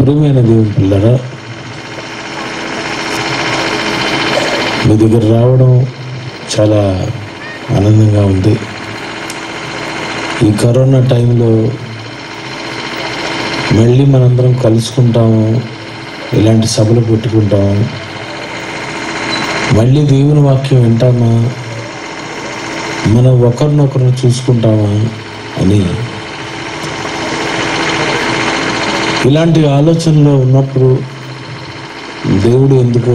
ప్రియమైన దేవుని పిల్లరా మీ దగ్గర రావడం చాలా ఆనందంగా ఉంది ఈ కరోనా టైంలో మళ్ళీ మనందరం కలుసుకుంటాము ఇలాంటి సభలు పెట్టుకుంటాము మళ్ళీ దేవుని వాక్యం వింటామా మనం ఒకరినొకరు చూసుకుంటామా అని ఇలాంటి ఆలోచనలో ఉన్నప్పుడు దేవుడు ఎందుకో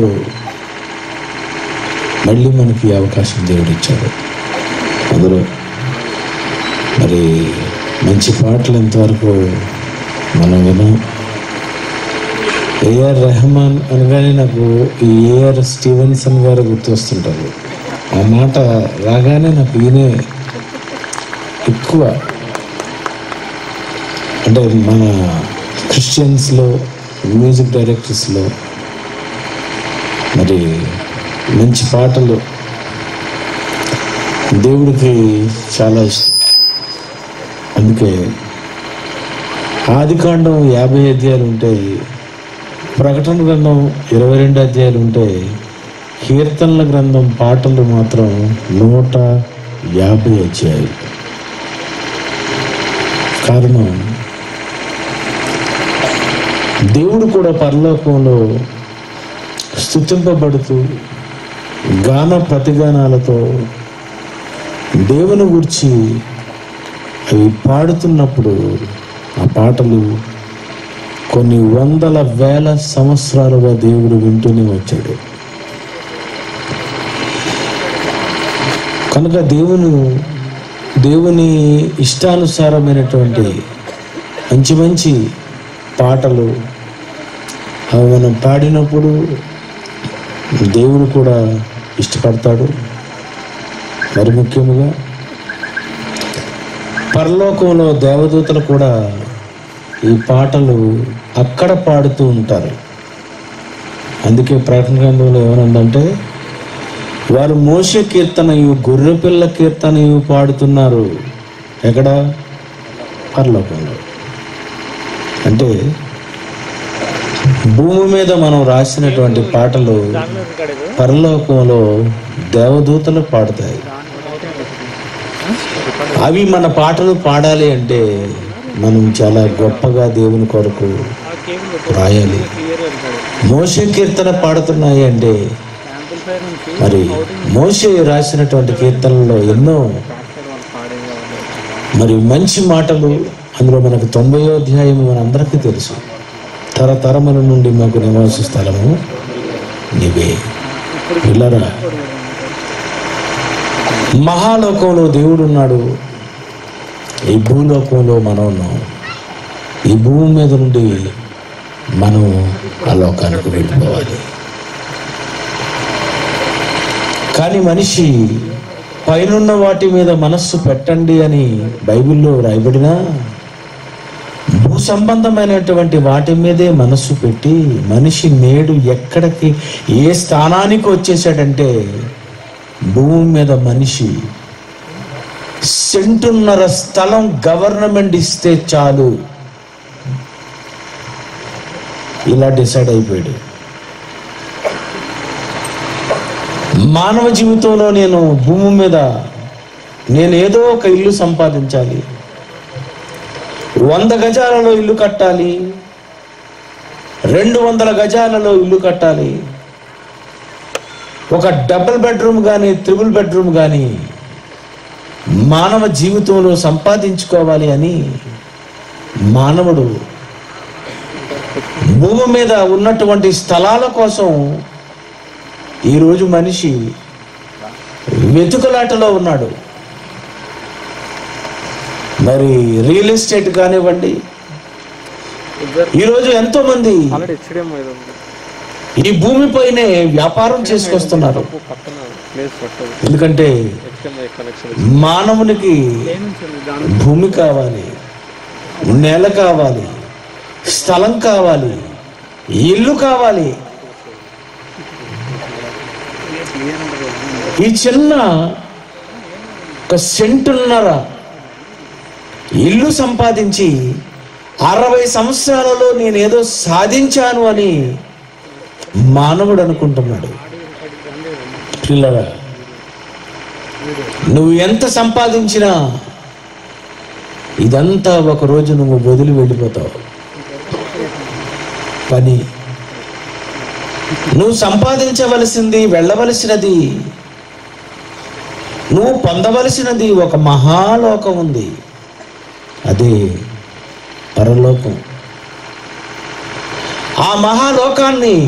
మళ్ళీ మనకి ఈ అవకాశం దేవుడు ఇచ్చాడు అందులో మరి మంచి పాటలు ఎంతవరకు మనం విన్నాం ఏఆర్ రెహమాన్ అనగానే నాకు ఈ ఏఆర్ స్టీవెన్సన్ గారు గుర్తొస్తుంటారు ఆ మాట రాగానే నాకు ఈయనే ఎక్కువ అంటే మన క్రిస్టియన్స్లో మ్యూజిక్ డైరెక్టర్స్లో మరి మంచి పాటలు దేవుడికి చాలా ఇష్టం అందుకే ఆదికాండం యాభై అధ్యాయాలు ఉంటాయి ప్రకటన గ్రంథం ఇరవై రెండు అధ్యాయాలు ఉంటాయి కీర్తనల గ్రంథం పాటలు మాత్రం నూట యాభై అధ్యాయాలు కారణం దేవుడు కూడా పరలోకంలో స్థుతింపబడుతూ గాన ప్రతిగానాలతో దేవుని గురించి అవి పాడుతున్నప్పుడు ఆ పాటలు కొన్ని వందల వేల సంవత్సరాలుగా దేవుడు వింటూనే వచ్చాడు కనుక దేవుని దేవుని ఇష్టానుసారమైనటువంటి మంచి మంచి పాటలు అవి మనం పాడినప్పుడు దేవుడు కూడా ఇష్టపడతాడు మరి ముఖ్యముగా పరలోకంలో దేవదూతలు కూడా ఈ పాటలు అక్కడ పాడుతూ ఉంటారు అందుకే ప్రకటన గ్రంథంలో ఏమనుందంటే వారు మోస కీర్తనయు గొర్రెపిల్ల కీర్తనయు పాడుతున్నారు ఎక్కడ పరలోకంలో అంటే భూమి మీద మనం రాసినటువంటి పాటలు పరలోకంలో దేవదూతలు పాడుతాయి అవి మన పాటలు పాడాలి అంటే మనం చాలా గొప్పగా దేవుని కొరకు రాయాలి మోసే కీర్తన పాడుతున్నాయి అంటే మరి మోసే రాసినటువంటి కీర్తనలో ఎన్నో మరి మంచి మాటలు అందులో మనకు తొంభయో అధ్యాయం మనందరికీ తెలుసు తరతరముల నుండి మాకు నివాస స్థలము నీవే పిల్లరా మహాలోకంలో దేవుడు ఉన్నాడు ఈ భూలోకంలో మనం ఉన్నాం ఈ భూమి మీద నుండి మనం ఆ లోకానికి వెళ్ళిపోవాలి కానీ మనిషి పైనున్న వాటి మీద మనస్సు పెట్టండి అని బైబిల్లో రాయబడినా భూ సంబంధమైనటువంటి వాటి మీదే మనస్సు పెట్టి మనిషి నేడు ఎక్కడికి ఏ స్థానానికి వచ్చేసాడంటే భూమి మీద మనిషి సెంటున్నర స్థలం గవర్నమెంట్ ఇస్తే చాలు ఇలా డిసైడ్ అయిపోయాడు మానవ జీవితంలో నేను భూమి మీద నేను ఏదో ఒక ఇల్లు సంపాదించాలి వంద గజాలలో ఇల్లు కట్టాలి రెండు వందల గజాలలో ఇల్లు కట్టాలి ఒక డబుల్ బెడ్రూమ్ కానీ త్రిబుల్ బెడ్రూమ్ కానీ మానవ జీవితంలో సంపాదించుకోవాలి అని మానవుడు భూమి మీద ఉన్నటువంటి స్థలాల కోసం ఈరోజు మనిషి వెతుకులాటలో ఉన్నాడు మరి రియల్ ఎస్టేట్ కానివ్వండి ఈరోజు ఎంతో మంది ఆల్రెడీ హెచ్డిఎం ఇది ఉంది ఈ భూమిపైనే వ్యాపారం చేసుకొస్తున్నారు పక్కన ప్లేస్ పట్టదు ఎందుకంటే హెచ్డిఎంఐ కనెక్షన్ మానవునికి భూమి కావాలి నేల కావాలి స్థలం కావాలి ఇల్లు కావాలి ఈ చిన్న ఒక సెంటున్నర ఇల్లు సంపాదించి అరవై సంవత్సరాలలో నేనేదో సాధించాను అని మానవుడు అనుకుంటున్నాడు పిల్లరా నువ్వు ఎంత సంపాదించినా ఇదంతా ఒక రోజు నువ్వు వదిలి వెళ్ళిపోతావు పని నువ్వు సంపాదించవలసింది వెళ్ళవలసినది నువ్వు పొందవలసినది ఒక మహాలోకం ఉంది అదే పరలోకం ఆ మహాలోకాన్ని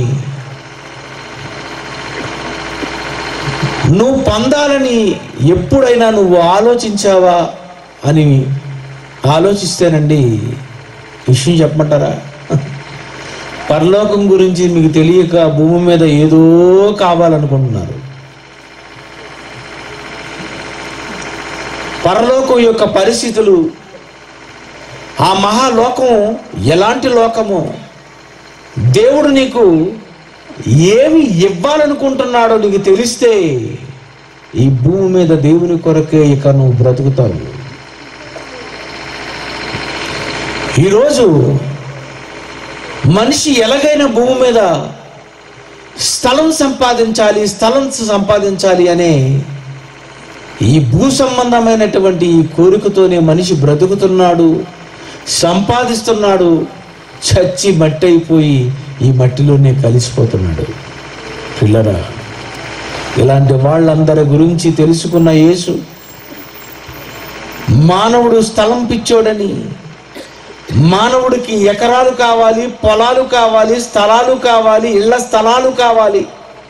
నువ్వు పొందాలని ఎప్పుడైనా నువ్వు ఆలోచించావా అని ఆలోచిస్తేనండి విషయం చెప్పమంటారా పరలోకం గురించి మీకు తెలియక భూమి మీద ఏదో కావాలనుకుంటున్నారు పరలోకం యొక్క పరిస్థితులు ఆ మహాలోకం ఎలాంటి లోకము దేవుడు నీకు ఏమి ఇవ్వాలనుకుంటున్నాడో నీకు తెలిస్తే ఈ భూమి మీద దేవుని కొరకే ఇక నువ్వు బ్రతుకుతావు ఈరోజు మనిషి ఎలాగైనా భూమి మీద స్థలం సంపాదించాలి స్థలం సంపాదించాలి అనే ఈ భూ సంబంధమైనటువంటి ఈ కోరికతోనే మనిషి బ్రతుకుతున్నాడు సంపాదిస్తున్నాడు చచ్చి మట్టి అయిపోయి ఈ మట్టిలోనే కలిసిపోతున్నాడు పిల్లరా ఇలాంటి వాళ్ళందరి గురించి తెలుసుకున్న యేసు మానవుడు స్థలం పిచ్చోడని మానవుడికి ఎకరాలు కావాలి పొలాలు కావాలి స్థలాలు కావాలి ఇళ్ల స్థలాలు కావాలి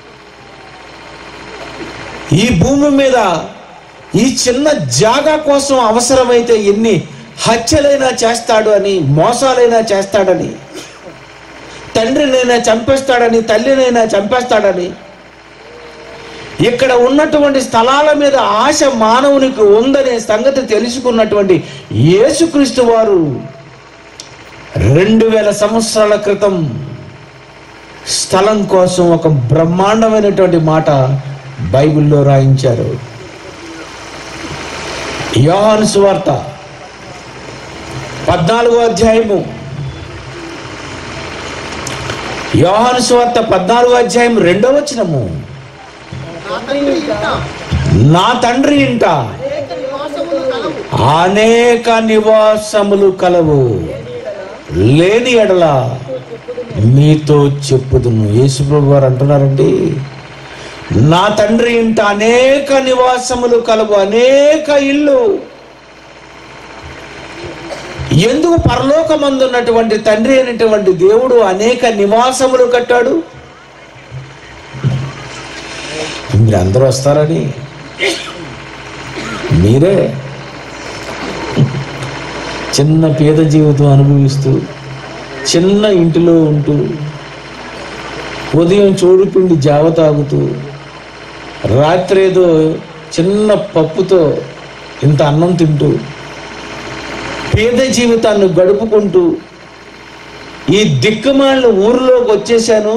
ఈ భూమి మీద ఈ చిన్న జాగా కోసం అవసరమైతే ఎన్ని హత్యలైనా చేస్తాడు అని మోసాలైనా చేస్తాడని తండ్రినైనా చంపేస్తాడని తల్లినైనా చంపేస్తాడని ఇక్కడ ఉన్నటువంటి స్థలాల మీద ఆశ మానవునికి ఉందనే సంగతి తెలుసుకున్నటువంటి యేసుక్రీస్తు వారు రెండు వేల సంవత్సరాల క్రితం స్థలం కోసం ఒక బ్రహ్మాండమైనటువంటి మాట బైబిల్లో రాయించారు యోహాను సువార్త పద్నాలుగో అధ్యాయము యోహాను సువార్త పద్నాలుగో అధ్యాయం రెండో వచనము నా తండ్రి ఇంట అనేక నివాసములు కలవు లేని ఎడల మీతో చెప్పుదును యేసుప్రభు వారు అంటున్నారండి నా తండ్రి ఇంట అనేక నివాసములు కలవు అనేక ఇల్లు ఎందుకు పరలోకమందున్నటువంటి తండ్రి అయినటువంటి దేవుడు అనేక నివాసములు కట్టాడు మీరు అందరూ వస్తారని మీరే చిన్న పేద జీవితం అనుభవిస్తూ చిన్న ఇంటిలో ఉంటూ ఉదయం చోడుపిండి జావ తాగుతూ రాత్రి ఏదో చిన్న పప్పుతో ఇంత అన్నం తింటూ పేద జీవితాన్ని గడుపుకుంటూ ఈ దిక్కుమాలిన ఊరిలోకి వచ్చేసాను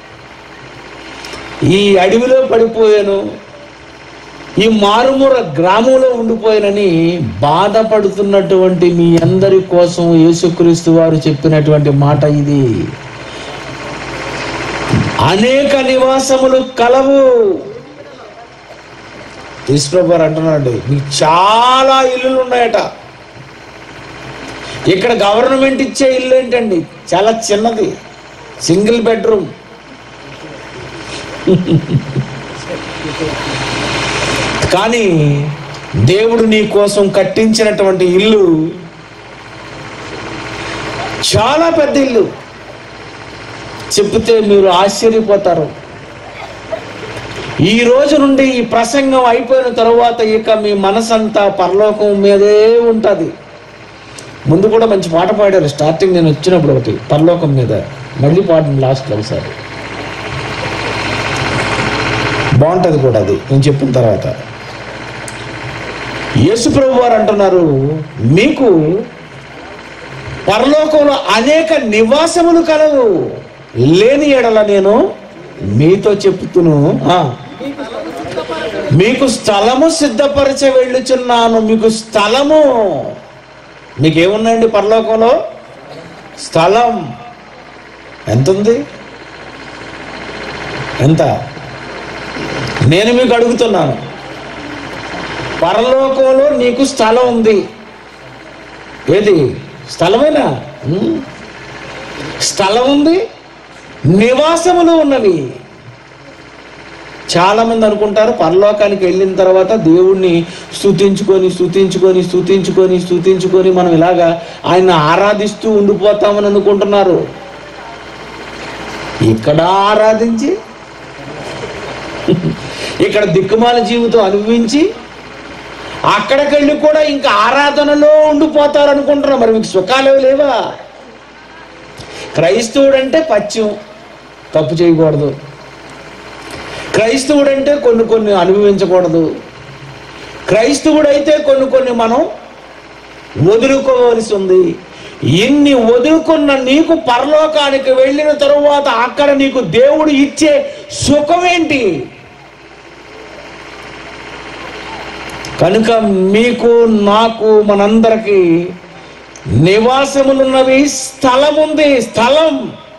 ఈ అడవిలో పడిపోయాను ఈ మారుమూర గ్రామంలో ఉండిపోయానని బాధపడుతున్నటువంటి మీ అందరి కోసం యేసుక్రీస్తు వారు చెప్పినటువంటి మాట ఇది అనేక నివాసములు కలవు తీసుప్రభారు అంటున్నాడు మీకు చాలా ఇల్లులు ఉన్నాయట ఇక్కడ గవర్నమెంట్ ఇచ్చే ఇల్లు ఏంటండి చాలా చిన్నది సింగిల్ బెడ్రూమ్ కానీ దేవుడు నీ కోసం కట్టించినటువంటి ఇల్లు చాలా పెద్ద ఇల్లు చెప్తే మీరు ఆశ్చర్యపోతారు ఈ రోజు నుండి ఈ ప్రసంగం అయిపోయిన తరువాత ఇక మీ మనసంతా పరలోకం మీదే ఉంటుంది ముందు కూడా మంచి పాట పాడారు స్టార్టింగ్ నేను వచ్చినప్పుడు ఒకటి పరలోకం మీద మళ్ళీ పాడండి లాస్ట్లో ఒకసారి బాగుంటుంది కూడా అది నేను చెప్పిన తర్వాత యేసుప్రభు వారు అంటున్నారు మీకు పరలోకంలో అనేక నివాసములు కలవు లేని ఎడల నేను మీతో చెప్తును ఆ, మీకు స్థలము సిద్ధపరచ వెళ్ళుచున్నాను మీకు స్థలము మీకేమున్నాయండి పరలోకంలో స్థలం ఎంత ఉంది ఎంత నేను మీకు అడుగుతున్నాను పరలోకంలో నీకు స్థలం ఉంది ఏది స్థలమేనా ఉమ్. స్థలం ఉంది నివాసములు ఉన్నవి చాలా మంది అనుకుంటారు పరలోకానికి వెళ్ళిన తర్వాత దేవుణ్ణి స్తుతించుకొని స్తుతించుకొని స్తుతించుకొని స్తుతించుకొని మనం ఇలాగా ఆయన ఆరాధిస్తూ ఉండిపోతామని అనుకుంటున్నారు ఇక్కడ ఆరాధించి ఇక్కడ దిక్కుమాల జీవితం అనుభవించి అక్కడికెళ్ళి కూడా ఇంకా ఆరాధనలో ఉండిపోతారు అనుకుంటున్నారు మరి మీకు సుఖాలు లేవా క్రైస్తవుడంటే పత్యం తప్పు చేయకూడదు క్రైస్తవుడంటే కొన్ని కొన్ని అనుభవించకూడదు క్రైస్తవుడైతే కొన్ని కొన్ని మనం వదులుకోవలసి ఉంది ఇన్ని వదులుకున్న నీకు పరలోకానికి వెళ్ళిన తరువాత అక్కడ నీకు దేవుడు ఇచ్చే సుఖం ఏంటి కనుక మీకు నాకు మనందరికీ నివాసములున్నవి స్థలం ఉంది స్థలం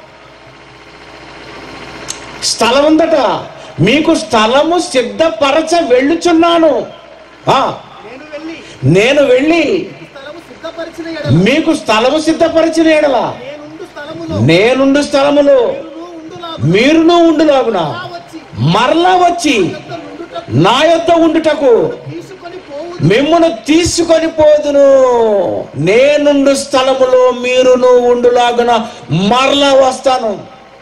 స్థలం ఉందట మీకు స్థలము సిద్ధపరచ వెళ్ళుచున్నాను ఆ, నేను వెళ్ళి నేను వెళ్ళి స్థలము సిద్ధపరిచిన ఎడల మీకు స్థలము సిద్ధపరిచిన ఎడల నేనుండు స్థలములో నేనుండు స్థలములో మీరును ఉండులా మీరును ఉండులాగున వచ్చి మరలా వచ్చి యొద్ద నుండుటకు నా యొద్ద ఉండుటకు తీసుకొని పోవు మిమ్మను తీసుకొని పోదును నేనుండు స్థలములో మీరును ఉండులాగున మరలా వస్తాను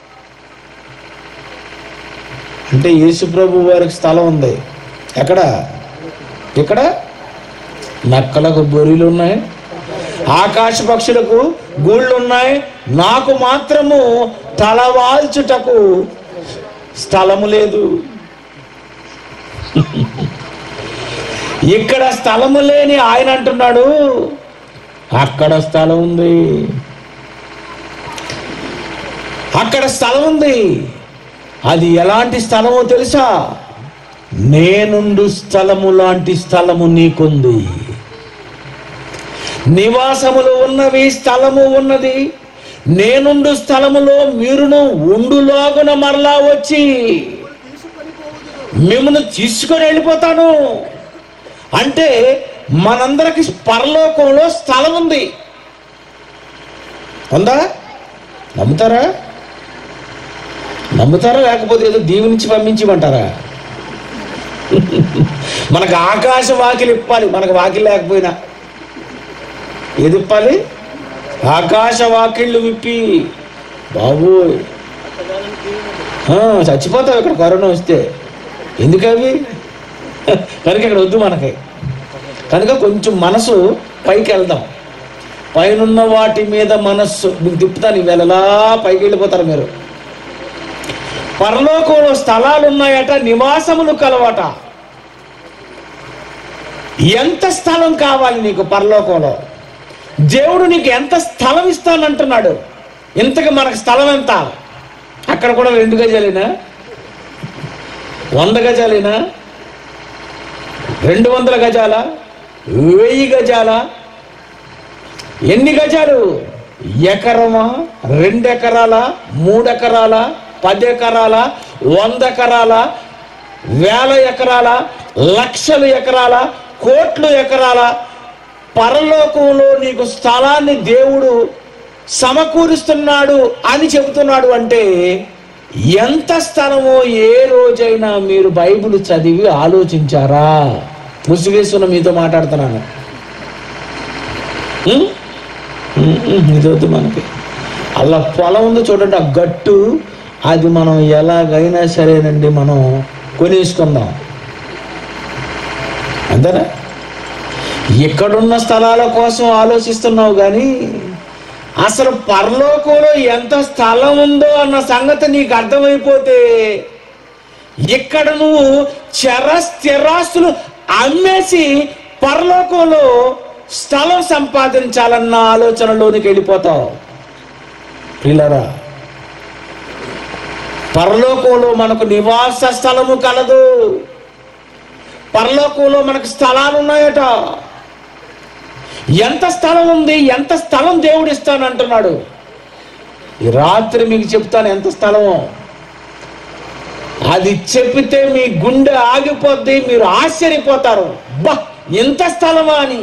అంటే యేసుప్రభు వారికి స్థలం ఉంది ఎక్కడ ఇక్కడ నక్కలకు బొరిలు ఉన్నాయి ఆకాశ పక్షులకు గూళ్ళు ఉన్నాయి నాకు మాత్రము తలవాల్చుటకు స్థలము లేదు ఇక్కడ స్థలము లేని ఆయన అంటున్నాడు అక్కడ స్థలం ఉంది అక్కడ స్థలం ఉంది అది ఎలాంటి స్థలమో తెలుసా నేనుండు స్థలము లాంటి స్థలము నీకుంది నివాసములు ఉన్నవి స్థలము ఉన్నది నేనుండు స్థలములో మీరును ఉండులాగున మరలా వచ్చి తీసుకొని పోవుదురు మిమ్మల్ని తీసుకొని వెళ్ళిపోతాను అంటే మనందరికి పరలోకంలో స్థలం ఉంది ఉందా నమ్ముతారా నమ్ముతారా లేకపోతే ఏదో దీవించి పంపించమంటారా మనకు ఆకాశ వాకిలి ఇప్పాలి మనకు వాకిలి లేకపోయినా ఏది ఇప్పాలి ఆకాశ వాకిళ్ళు విప్పి బాబోయ్ ఆ, చచ్చిపోతావు ఇక్కడ కరోనా వస్తే ఎందుకు అవి కనుక ఇక్కడ వద్దు మనకి కనుక కొంచెం మనసు పైకి వెళ్దాం పైనున్న వాటి మీద మనస్సు మీకు తిప్పుతాను ఇవాళ ఎలా పైకి వెళ్ళిపోతారు మీరు పరలోకంలో స్థలాలు ఉన్నాయట నివాసములు కలవట ఎంత స్థలం కావాలి నీకు పరలోకంలో దేవుడు నీకు ఎంత స్థలం ఇస్తానంటున్నాడు ఇంతకు మనకు స్థలం ఎంత అక్కడ కూడా రెండు గజాలేనా వంద గజాలేనా రెండు వందల గజాల వెయ్యి గజాల ఎన్ని గజాలు ఎకరమా రెండు ఎకరాల మూడు ఎకరాల పది ఎకరాల వంద ఎకరాల వేల ఎకరాల లక్షల ఎకరాల కోట్లు ఎకరాల పరలోకంలో నీకు స్థలాన్ని దేవుడు సమకూరుస్తున్నాడు అని చెబుతున్నాడు అంటే ఎంత స్థలమో ఏ రోజైనా మీరు బైబిల్ చదివి ఆలోచించారా ముసుగేసున్న మీతో మాట్లాడుతున్నాను ఉం? ఉం, ఉం, ఇది వద్దు మనకి అలా పొలం ఉంది చూడండి ఆ గట్టు అది మనం ఎలాగైనా సరేనండి మనం కొనేసుకుందాం అంతేనా ఇక్కడున్న స్థలాల కోసం ఆలోచిస్తున్నావు కానీ అసలు పరలోకంలో ఎంత స్థలం ఉందో అన్న సంగతి నీకు అర్థమైపోతే ఇక్కడ నువ్వు చర స్థిరాస్తులు అమ్మేసి పరలోకంలో స్థలం సంపాదించాలన్న ఆలోచనలోనికి వెళ్ళిపోతావు పిల్లరా పరలోకంలో మనకు నివాస స్థలము కలదు పరలోకంలో మనకు స్థలాలు ఉన్నాయట ఎంత స్థలం ఉంది ఎంత స్థలం దేవుడు ఇస్తానంటున్నాడు ఈ రాత్రి మీకు చెప్తాను ఎంత స్థలమో అది చెప్పితే మీ గుండె ఆగిపోద్ది మీరు ఆశ్చర్యపోతారు బా ఎంత స్థలమా అని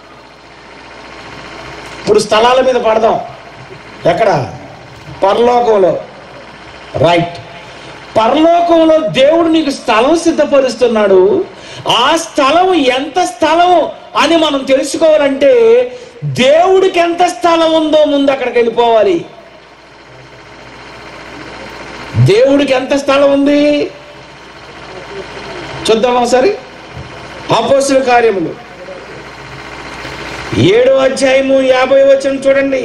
ఇప్పుడు స్థలాల మీద పడదాం ఎక్కడ పరలోకంలో రైట్ పరలోకంలో దేవుడు నీకు స్థలం సిద్ధపరుస్తున్నాడు ఆ స్థలం ఎంత స్థలం అని మనం తెలుసుకోవాలంటే దేవుడికి ఎంత స్థలం ఉందో ముందు అక్కడికి వెళ్ళిపోవాలి దేవుడికి ఎంత స్థలం ఉంది చూద్దాం ఒకసారి అపోస్తుల కార్యములు ఏడో అధ్యాయము యాభై వచనం చూడండి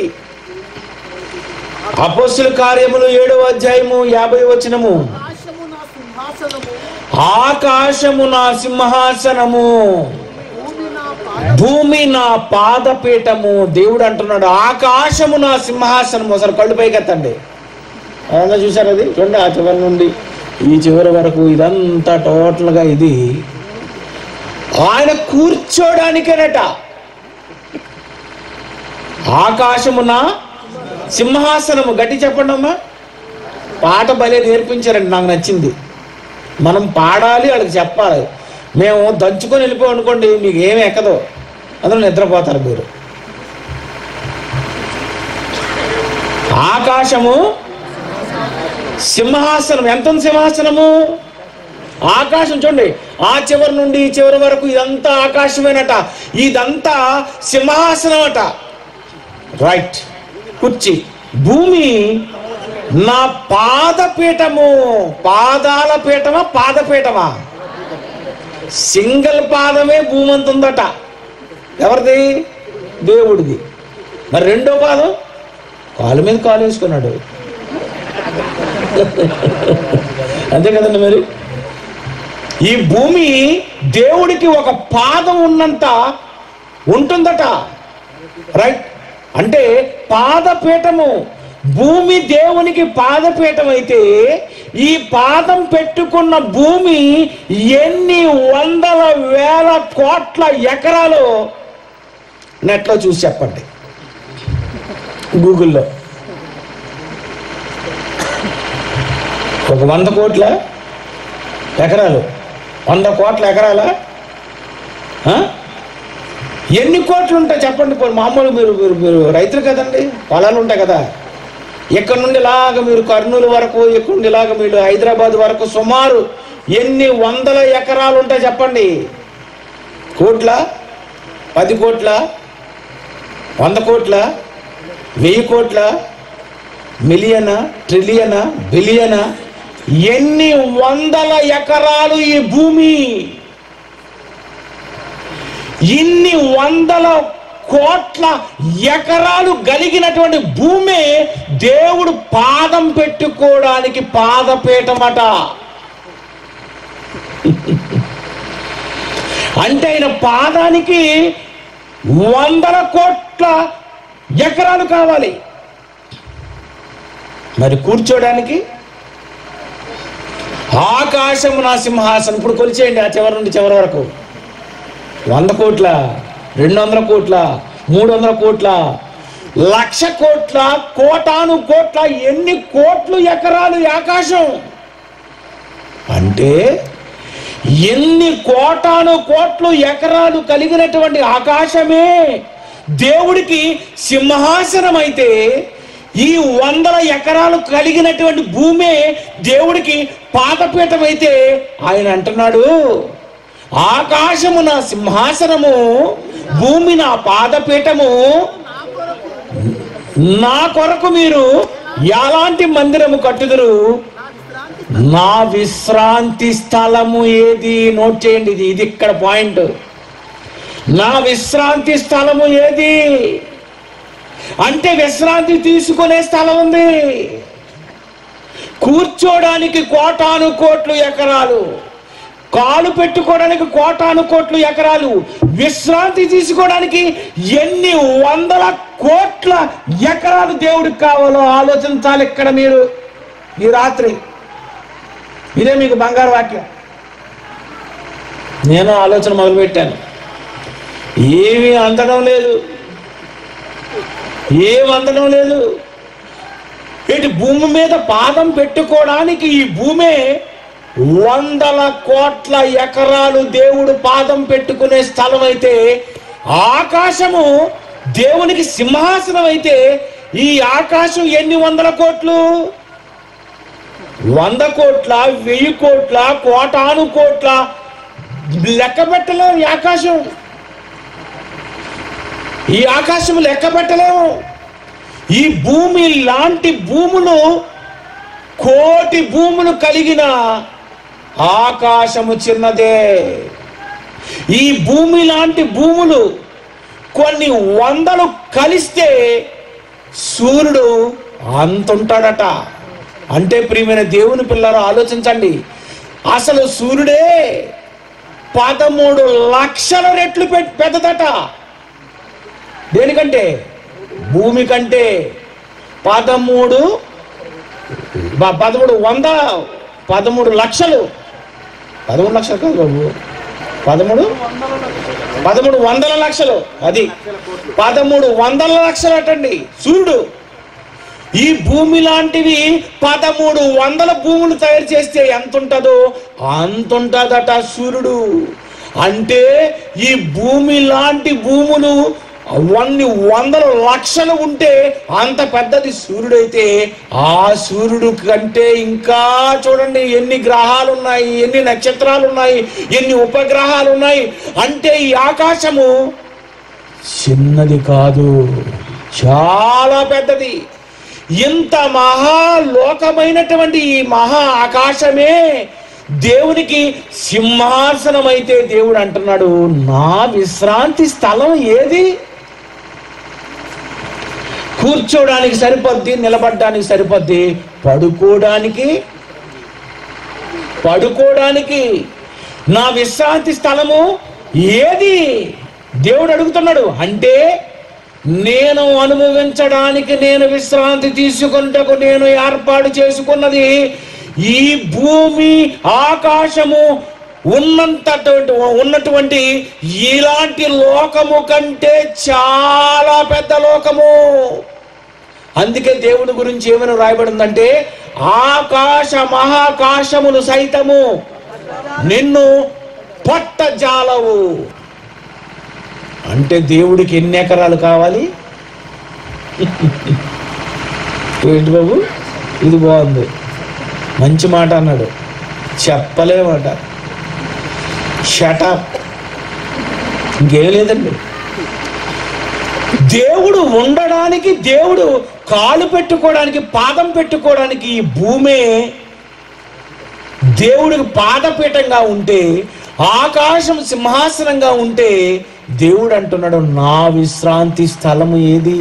అపోస్తుల కార్యములు ఏడో అధ్యాయము యాభై వచనము ఆకాశము నా సింహాసనము ఆకాశము నా సింహాసనము భూమి నా పాద భూమి నా పాదపీఠము దేవుడు అంటున్నాడు ఆకాశము నా సింహాసనము ఒకసారి కళ్ళు పైకెత్తండి అదంతా చూసారు అది చూడండి ఆ చివరి నుండి ఈ చివరి వరకు ఇదంతా టోటల్గా ఇది ఆయన కూర్చోడానికేనట ఆకాశమున సింహాసనము గట్టి చెప్పండి అమ్మా పాట భలే నేర్పించారండి నాకు నచ్చింది మనం పాడాలి వాళ్ళకి చెప్పాలి మేము దంచుకొని వెళ్ళిపోయి అనుకోండి మీకు ఏమి ఎక్కదు అందులో నిద్రపోతారు మీరు ఆకాశము సింహాసనం ఎంత ఉంది సింహాసనము ఆకాశం చూడండి ఆ చివరి నుండి ఈ చివరి వరకు ఇదంతా ఆకాశమేనట ఇదంతా సింహాసనం అట రైట్ కుర్చీ భూమి నా పాదపీఠము పాదాల పీఠమా పాదపీఠమా సింగిల్ పాదమే భూమి అంత ఉందట ఎవరిది దేవుడిది మరి రెండో పాదం కాలు మీద కాలు వేసుకున్నాడు అంతే కదండి మరి ఈ భూమి దేవుడికి ఒక పాదం ఉన్నంత ఉంటుందట రైట్ అంటే పాదపీఠము భూమి దేవునికి పాదపీఠం అయితే ఈ పాదం పెట్టుకున్న భూమి ఎన్ని వందల వేల కోట్ల ఎకరాలు నెట్లో చూసి చెప్పండి గూగుల్లో ఒక వంద కోట్ల ఎకరాలు వంద కోట్ల ఎకరాల ఎన్ని కోట్లు ఉంటాయి చెప్పండి పోనీ మామూలు మీరు మీరు మీరు రైతులు కదండి పొలాలు ఉంటాయి కదా ఇక్కడ నుండి ఇలాగ మీరు కర్నూలు వరకు ఇక్కడ నుండి ఇలాగ మీరు హైదరాబాద్ వరకు సుమారు ఎన్ని వందల ఎకరాలు ఉంటాయి చెప్పండి కోట్ల పది కోట్ల వంద కోట్ల వెయ్యి కోట్ల మిలియనా ట్రిలియనా బిలియనా ఎన్ని వందల ఎకరాలు ఈ భూమి ఇన్ని వందల కోట్ల ఎకరాలు కలిగినటువంటి భూమి దేవుడు పాదం పెట్టుకోవడానికి పాదపీఠమట అంటే ఆయన పాదానికి వందల కోట్ల ఎకరాలు కావాలి మరి కూర్చోడానికి ఆకాశం నా సింహాసనం ఇప్పుడు కొలిచేయండి ఆ చివరి నుండి చివరి వరకు వంద కోట్ల రెండు వందల కోట్ల మూడు వందల కోట్ల లక్ష కోట్ల కోటాను కోట్ల ఎన్ని కోట్లు ఎకరాలు ఈ ఆకాశం అంటే ఎన్ని కోటాను కోట్లు ఎకరాలు కలిగినటువంటి ఆకాశమే దేవుడికి సింహాసనం అయితే ఈ వందల ఎకరాలు కలిగినటువంటి భూమే దేవుడికి పాదపీఠం అయితే ఆయన అంటున్నాడు ఆకాశము నా సింహాసనము భూమి నా పాదపీఠము నా కొరకు మీరు ఎలాంటి మందిరము కట్టుదురు నా విశ్రాంతి నా విశ్రాంతి స్థలము ఏది నోట్ చేయండి ఇది ఇది ఇక్కడ పాయింట్ నా విశ్రాంతి స్థలము ఏది అంటే విశ్రాంతి తీసుకునే స్థలం ఉంది కూర్చోడానికి కోటాను కోట్లు ఎకరాలు కాలు పెట్టుకోవడానికి కోటాను కోట్లు ఎకరాలు విశ్రాంతి తీసుకోవడానికి ఎన్ని వందల కోట్ల ఎకరాలు దేవుడికి కావాలో ఆలోచించాలి ఇక్కడ మీరు ఈ రాత్రి ఇదే మీకు బంగారు వాక్యం నేను ఆలోచన మొదలుపెట్టాను ఏమీ అందడం లేదు ఏం అందడం లేదు ఇటు భూమి మీద పాదం పెట్టుకోవడానికి ఈ భూమే వందల కోట్ల ఎకరాలు దేవుడు పాదం పెట్టుకునే స్థలం అయితే ఆకాశము దేవునికి సింహాసనం అయితే ఈ ఆకాశం ఎన్ని వందల కోట్లు వంద కోట్ల వెయ్యి కోట్ల కోటాను కోట్ల లెక్క పెట్టలేము ఈ ఆకాశం ఈ ఆకాశం లెక్క పెట్టలేము ఈ భూమి లాంటి భూములు కోటి భూములు కలిగిన ఆకాశము చిన్నదే ఈ భూమి లాంటి భూములు కొన్ని వందలు కలిస్తే సూర్యుడు అంతుంటాడట అంటే ప్రియమైన దేవుని పిల్లలు ఆలోచించండి అసలు సూర్యుడే పదమూడు లక్షల రెట్లు పె- పెద్దదట దేనికంటే భూమి కంటే పదమూడు బ- పదమూడు వంద పదమూడు లక్షలు పదమూడు లక్షలు కాదు బాబు పదమూడు పదమూడు వందల లక్షలు అది పదమూడు వందల లక్షలు అటండి సూర్యుడు ఈ భూమి లాంటివి పదమూడు వందల భూములు తయారు చేస్తే ఎంత ఉంటుందో అంత ఉంటుందట సూర్యుడు అంటే ఈ భూమి లాంటి భూములు అన్ని వందల లక్షలు ఉంటే అంత పెద్దది సూర్యుడైతే ఆ సూర్యుడు కంటే ఇంకా చూడండి ఎన్ని గ్రహాలు ఉన్నాయి ఎన్ని నక్షత్రాలు ఉన్నాయి ఎన్ని ఉపగ్రహాలు ఉన్నాయి అంటే ఈ ఆకాశము చిన్నది కాదు చాలా పెద్దది ఇంత మహాలోకమైనటువంటి ఈ మహా ఆకాశమే దేవునికి సింహాసనం అయితే దేవుడు అంటున్నాడు నా విశ్రాంతి స్థలం ఏది కూర్చోడానికి సరిపోద్ది నిలబడడానికి సరిపోద్ది పడుకోవడానికి పడుకోవడానికి నా విశ్రాంతి స్థలము ఏది దేవుడు అడుగుతున్నాడు అంటే నేను అనుభవించడానికి నేను విశ్రాంతి తీసుకుంటకు నేను ఏర్పాటు చేసుకున్నది ఈ భూమి ఆకాశము ఉన్నంతటువంటి ఉన్నటువంటి ఇలాంటి లోకము కంటే చాలా పెద్ద లోకము అందుకే దేవుని గురించి ఏమైనా రాయబడిందంటే ఆకాశ మహాకాశములు సైతము నిన్ను పట్టజాలవు అంటే దేవుడికి ఎన్ని ఎకరాలు కావాలి ఏంటి బాబు ఇది బాగుంది మంచి మాట అన్నాడు చెప్పలేమాట షటప్ ఇంకేం లేదండి దేవుడు ఉండడానికి దేవుడు కాలు పెట్టుకోవడానికి పాదం పెట్టుకోవడానికి ఈ భూమే దేవుడికి పాదపీఠంగా ఉంటే ఆకాశం సింహాసనంగా ఉంటే దేవుడు అంటున్నాడు నా విశ్రాంతి స్థలము ఏది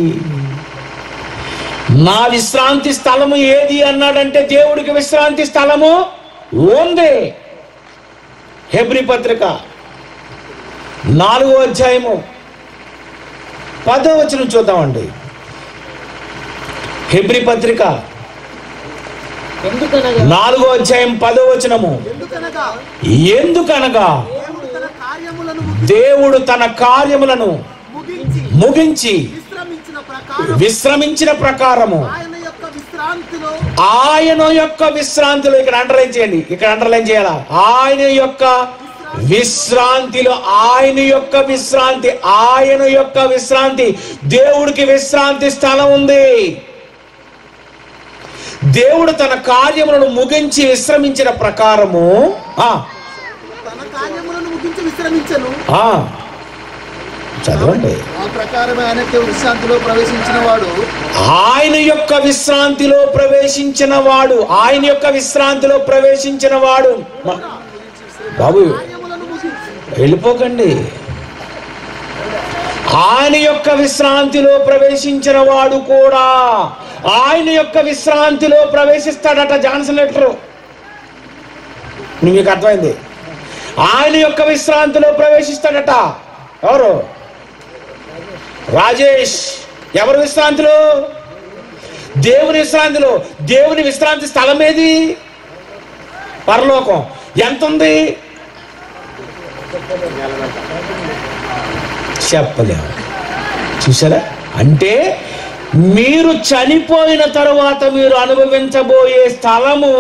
నా విశ్రాంతి స్థలము ఏది అన్నాడంటే దేవుడికి విశ్రాంతి స్థలము ఉంది హెబ్రి పత్రిక నాలుగో అధ్యాయము పదో వచనం చూద్దామండి హెబ్రి పత్రిక ఎందుకనగా నాలుగో అధ్యాయం పదో వచనము ఎందుకనగా ఎందుకనగా దేవుడు తన కార్యములను దేవుడు తన కార్యములను ముగించి ముగించి విశ్రమించిన ప్రకారం విశ్రమించిన ప్రకారము ఆయన యొక్క విశ్రాంతిలో ఆయన యొక్క విశ్రాంతిలో ఇక్కడ అండర్లైన్ చేయండి ఇక్కడ అండర్లైన్ చేయాలా ఆయన యొక్క విశ్రాంతిలో ఆయన యొక్క విశ్రాంతి ఆయన యొక్క విశ్రాంతి దేవుడికి విశ్రాంతి స్థలం ఉంది దేవుడు తన కార్యములను ముగించి విశ్రమించిన ప్రకారము ఆ తన కార్యములను ముగించి విశ్రమించను ఆ చదవండి ఆ ప్రకారమే ఆయన యొక్క విశ్రాంతిలో ప్రవేశించిన వాడు ఆయన యొక్క విశ్రాంతిలో ప్రవేశించిన వాడు ఆయన యొక్క విశ్రాంతిలో ప్రవేశించిన వాడు మ- బాబు కార్యములను ముగించి వెళ్ళిపోకండి ఆయన యొక్క విశ్రాంతిలో ప్రవేశించిన వాడు కూడా ఆయన యొక్క విశ్రాంతిలో ప్రవేశిస్తాడట జాన్సన్ లెటర్ మీకు అర్థమైంది ఆయన యొక్క విశ్రాంతిలో ప్రవేశిస్తాడట ఎవరు రాజేష్ ఎవరి విశ్రాంతిలో దేవుని విశ్రాంతిలో దేవుని విశ్రాంతి స్థలం ఏది పరలోకం ఎంత ఉంది చెప్పలేము చూసారా అంటే మీరు చనిపోయిన తరువాత మీరు అనుభవించబోయే స్థలము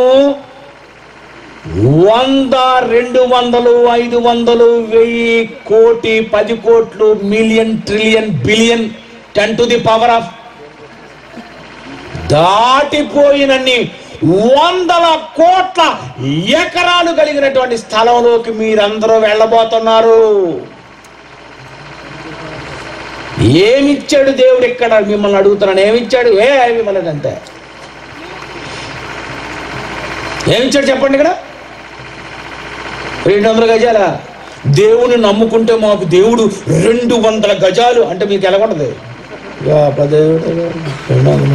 వంద రెండు వందలు ఐదు వందలు వెయ్యి కోటి పది కోట్లు million trillion billion ten to the power of దాటిపోయినన్ని వందల కోట్ల ఎకరాలు కలిగినటువంటి స్థలంలోకి మీరందరూ వెళ్ళబోతున్నారు ఏమిచ్చాడు దేవుడు ఇక్కడ మిమ్మల్ని అడుగుతున్నాను ఏమిచ్చాడు ఏ మిమ్మల్ని అంతే ఏమిచ్చాడు చెప్పండి ఇక్కడ రెండు వందల గజాల దేవుని నమ్ముకుంటే మాకు దేవుడు రెండు వందల గజాలు అంటే మీకు ఎలా ఉండదు దేవుడు రెండు వందల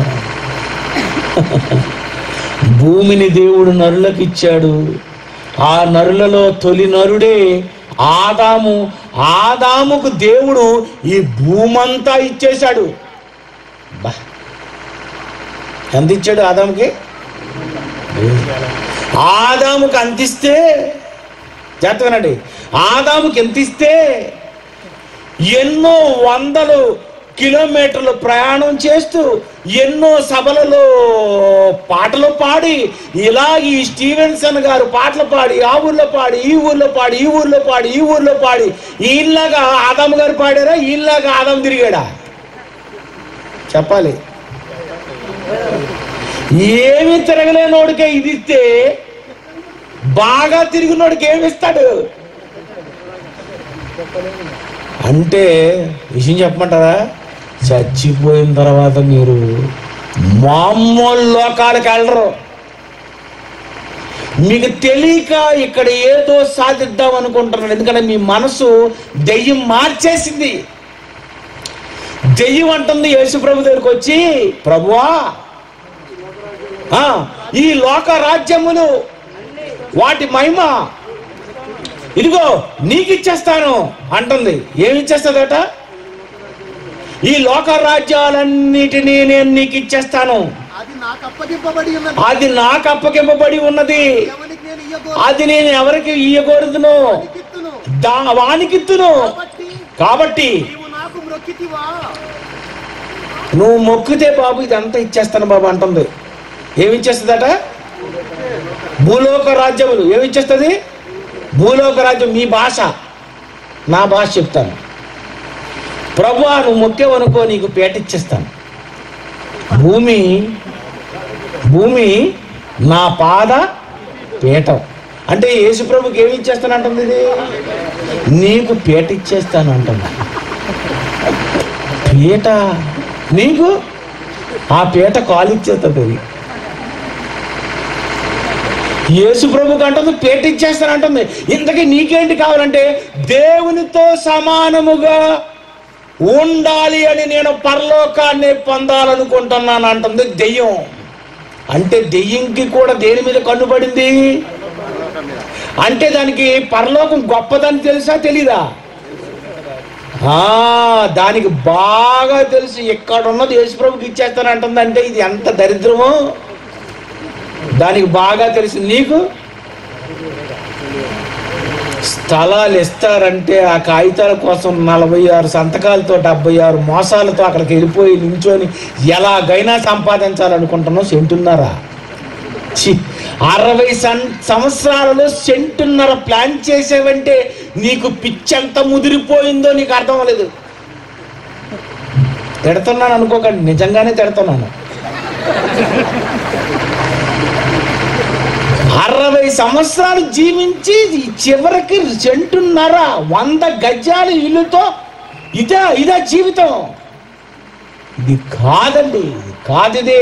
భూమిని దేవుడు నరులకు ఇచ్చాడు ఆ నరులలో తొలి నరుడే ఆదాము ఆదాముకు దేవుడు ఈ భూమంతా ఇచ్చేశాడు బా ఎంత ఇచ్చాడు ఆదాముకి ఆదాముకు అంతిస్తే చేతనండి ఆదాముకి ఎంత ఇస్తే ఎన్నో వందలు కిలోమీటర్లు ప్రయాణం చేస్తూ ఎన్నో సభలలో పాటలు పాడి ఇలా ఈ స్టీవెన్సన్ గారు పాటలు పాడి ఆ ఊర్లో పాడి ఈ ఊర్లో పాడి ఈ ఊర్లో పాడి ఈ ఊర్లో పాడి ఈయనలాగా ఆదాము గారు పాడారా ఈయనలాగా ఆదాము తిరిగాడా చెప్పాలి ఏమి తిరగలేనోడికే ఇది ఇస్తే బాగా తిరిగినోడికి ఏమి ఇస్తాడు అంటే విషయం చెప్పమంటారా చచ్చిపోయిన తర్వాత మీరు మామూలు లోకాలకు వెళ్ళరు మీకు తెలియక ఇక్కడ ఏదో సాధిద్దాం అనుకుంటున్నారు ఎందుకంటే మీ మనసు దెయ్యం మార్చేసింది దెయ్యం అంటుంది యేసు ప్రభు దగ్గరికి వచ్చి ప్రభువా ఆ, ఈ లోక రాజ్యములు వాటి మహిమ ఇదిగో నీకు ఇచ్చేస్తాను అంటుంది ఏమి ఇచ్చేస్తుందట ఈ లోక రాజ్యాలన్నిటినీ నేను నీకు ఇచ్చేస్తాను అది నాకు అప్పగింపబడి ఉన్నది అది నాకు అప్పగింపబడి ఉన్నది ఎవరికి నేను ఇయ్యగో అది నేను ఎవరికి ఇయ్యకూడదును కిత్తును దా వానికిత్తును కాబట్టి కాబట్టి నీవు నాకు మ్రొక్కితివా నువ్వు మొక్కితే బాబు ఇదంతా ఇచ్చేస్తాను బాబు అంటుంది ఏమి ఇచ్చేస్తుందట భూలోక రాజ్యములు ఏమి ఇచ్చేస్తుంది భూలోక రాజ్యం మీ భాష నా భాష చెప్తాను ప్రభు నువ్వు మొక్కేవనుకో నీకు పేట ఇచ్చేస్తాను భూమి భూమి నా పాద పీఠం అంటే యేసు ప్రభుకి ఏమి ఇచ్చేస్తాను అంటుంది ఇది నీకు పీట ఇచ్చేస్తాను అంటుంది పీట నీకు ఆ పీట కాలు ఇచ్చేస్తుంది అది యేసు ప్రభుకి అంటుంది పీట ఇచ్చేస్తాను అంటుంది ఇంతకీ నీకేంటి కావాలంటే దేవునితో సమానముగా ఉండాలి అని నేను పరలోకాన్ని పొందాలనుకుంటున్నాను అంటుంది దెయ్యం అంటే దెయ్యంకి కూడా దేని మీద కన్నుపడింది అంటే దానికి పరలోకం గొప్పదని తెలుసా తెలీదా ఆ, దానికి బాగా తెలుసు ఎక్కడ ఉన్నది యేసుప్రభుకి ఇచ్చేస్తాను అంటుంది అంటే ఇది ఎంత దరిద్రమో దానికి బాగా తెలుసు నీకు స్థలాలు ఇస్తారంటే ఆ కాగితాల కోసం నలభై ఆరు సంతకాలతో డెబ్బై ఆరు మోసాలతో అక్కడికి వెళ్ళిపోయి నించొని ఎలాగైనా సంపాదించాలనుకుంటున్నావు సెంటున్నారా ఛీ, అరవై సం- సంవత్సరాలలో సెంటున్నర ప్లాన్ చేసేవంటే నీకు పిచ్చంత ముదిరిపోయిందో నీకు అర్థం లేదు తిడుతున్నాను అనుకోకండి నిజంగానే తిడుతున్నాను అరవై సంవత్సరాలు జీవించి ఈ చివరికి సెంటున్నర వంద గజాల ఇల్లుతో ఇదే ఇదే జీవితం ఇది కాదండి ఇది కాదిది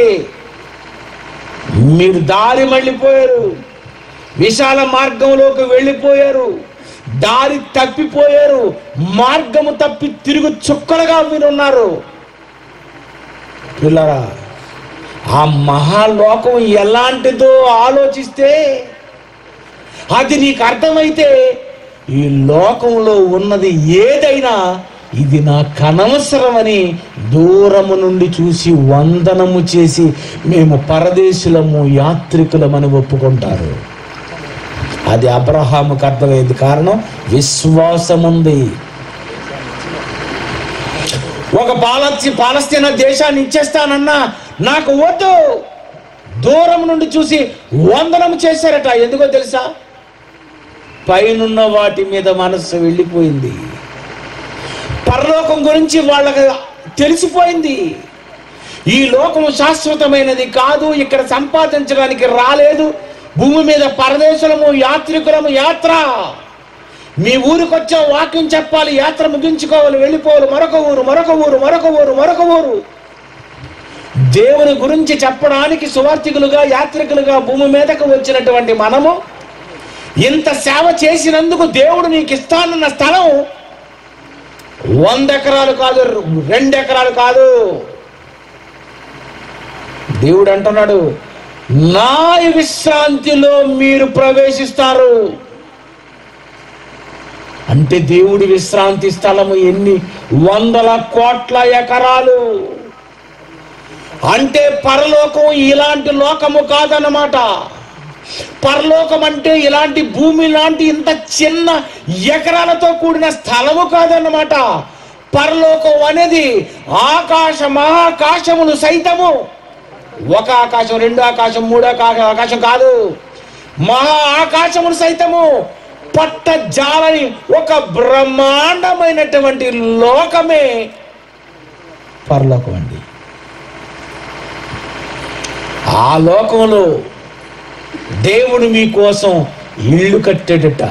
మీరు దారి మళ్ళీపోయారు విశాల మార్గంలోకి వెళ్ళిపోయారు దారి తప్పిపోయారు మార్గము తప్పి తిరుగు చుక్కలుగా మీరు ఉన్నారు పిల్లరా ఆ మహాలోకం ఎలాంటిదో ఆలోచిస్తే అది నీకు అర్థమైతే ఈ లోకంలో ఉన్నది ఏదైనా ఇది నాకు అనవసరమని దూరము నుండి చూసి వందనము చేసి మేము పరదేశులము యాత్రికులమని ఒప్పుకుంటారు అది అబ్రహాముకు అర్థమైంది కారణం విశ్వాసం ఉంది ఒక పాలస్తి పాలస్తీనా దేశాన్ని ఇచ్చేస్తానన్నా నాకు వద్దు దూరం నుండి చూసి వందనం చేశారట ఎందుకో తెలుసా పైనున్న వాటి మీద మనస్సు వెళ్ళిపోయింది పరలోకం గురించి వాళ్ళకి తెలిసిపోయింది ఈ లోకము శాశ్వతమైనది కాదు ఇక్కడ సంపాదించడానికి రాలేదు భూమి మీద పరదేశులము యాత్రికులము యాత్ర మీ ఊరికి వచ్చా వాక్యం చెప్పాలి యాత్ర ముగించుకోవాలి వెళ్ళిపోవాలి మరొక ఊరు మరొక ఊరు మరొక ఊరు మరొక ఊరు దేవుని గురించి చెప్పడానికి సువార్థికులుగా యాత్రికులుగా భూమి మీదకు వచ్చినటువంటి మనము ఇంత సేవ చేసినందుకు దేవుడు నీకు ఇస్తానన్న స్థలం వంద ఎకరాలు కాదు రెండు ఎకరాలు కాదు దేవుడు అంటున్నాడు నా విశ్రాంతిలో మీరు ప్రవేశిస్తారు అంటే దేవుడి విశ్రాంతి స్థలము ఎన్ని వందల కోట్ల ఎకరాలు అంటే పరలోకం ఇలాంటి లోకము కాదన్నమాట పరలోకం అంటే ఇలాంటి భూమి లాంటి ఇంత చిన్న ఎకరాలతో కూడిన స్థలము కాదన్నమాట పరలోకం అనేది ఆకాశ మహాకాశములు సైతము ఒక ఆకాశం రెండు ఆకాశం మూడు ఆకాశం ఆకాశం కాదు మహా ఆకాశములు సైతము పట్ట జాలని ఒక బ్రహ్మాండమైనటువంటి లోకమే పరలోకం అండి ఆ లోకంలో దేవుడు మీకోసం ఇల్లు కట్టాడట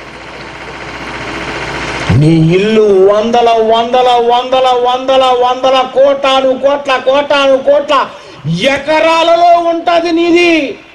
నీ ఇల్లు వందల వందల వందల వందల వందల కోటాను కోట్ల కోటాను కోట్ల ఎకరాలలో ఉంటది నీది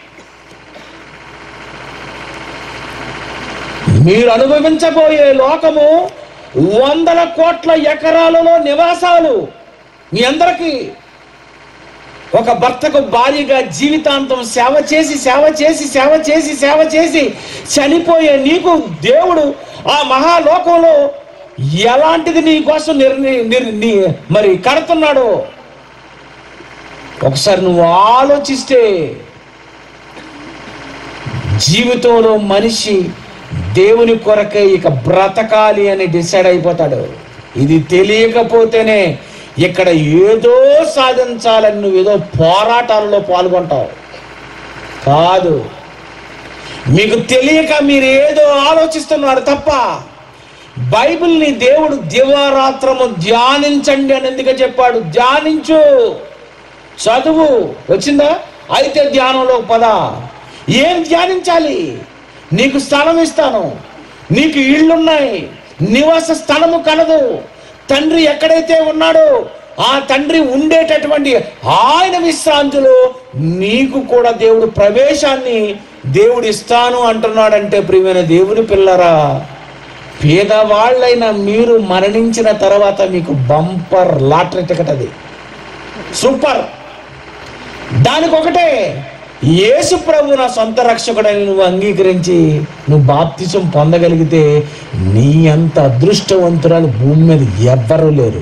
మీరు అనుభవించబోయే లోకము వందల కోట్ల ఎకరాలలో నివాసాలు మీ అందరికీ ఒక భర్తకు భార్యగా జీవితాంతం సేవ చేసి సేవ చేసి సేవ చేసి సేవ చేసి చనిపోయే నీకు దేవుడు ఆ మహాలోకంలో ఎలాంటిది నీ కోసం నిర్ణి నిర్ ని- మరి కడుతున్నాడు ఒకసారి నువ్వు ఆలోచిస్తే జీవితంలో మనిషి దేవుని కొరకే ఇక బ్రతకాలి అని డిసైడ్ అయిపోతాడు ఇది తెలియకపోతేనే ఇక్కడ ఏదో సాధించాలని నువ్వు ఏదో పోరాటాలలో పాల్గొంటావు కాదు మీకు తెలియక మీరు ఏదో ఆలోచిస్తున్నారు తప్ప బైబిల్ని దేవుడు దివారాత్రము ధ్యానించండి అని ఎందుకు చెప్పాడు ధ్యానించు చదువు వచ్చిందా అయితే ధ్యానంలో పద ఏం ధ్యానించాలి నీకు స్థలం ఇస్తాను నీకు ఇళ్ళున్నాయి నివాస స్థలము కలదు తండ్రి ఎక్కడైతే ఉన్నాడో ఆ తండ్రి ఉండేటటువంటి ఆయన విశ్రాంతిలో నీకు కూడా దేవుడు ప్రవేశాన్ని దేవుడు ఇస్తాను అంటున్నాడంటే ప్రియమైన దేవుని పిల్లరా పేదవాళ్ళైన మీరు మరణించిన తర్వాత మీకు బంపర్ లాటరీ టికెట్ అది సూపర్ దానికి ఒకటే యేసు ప్రభు నా సొంత రక్షకుడని నువ్వు అంగీకరించి నువ్వు బాప్తిసం పొందగలిగితే నీ అంత అదృష్టవంతురాలు భూమి మీద ఎవ్వరూ లేరు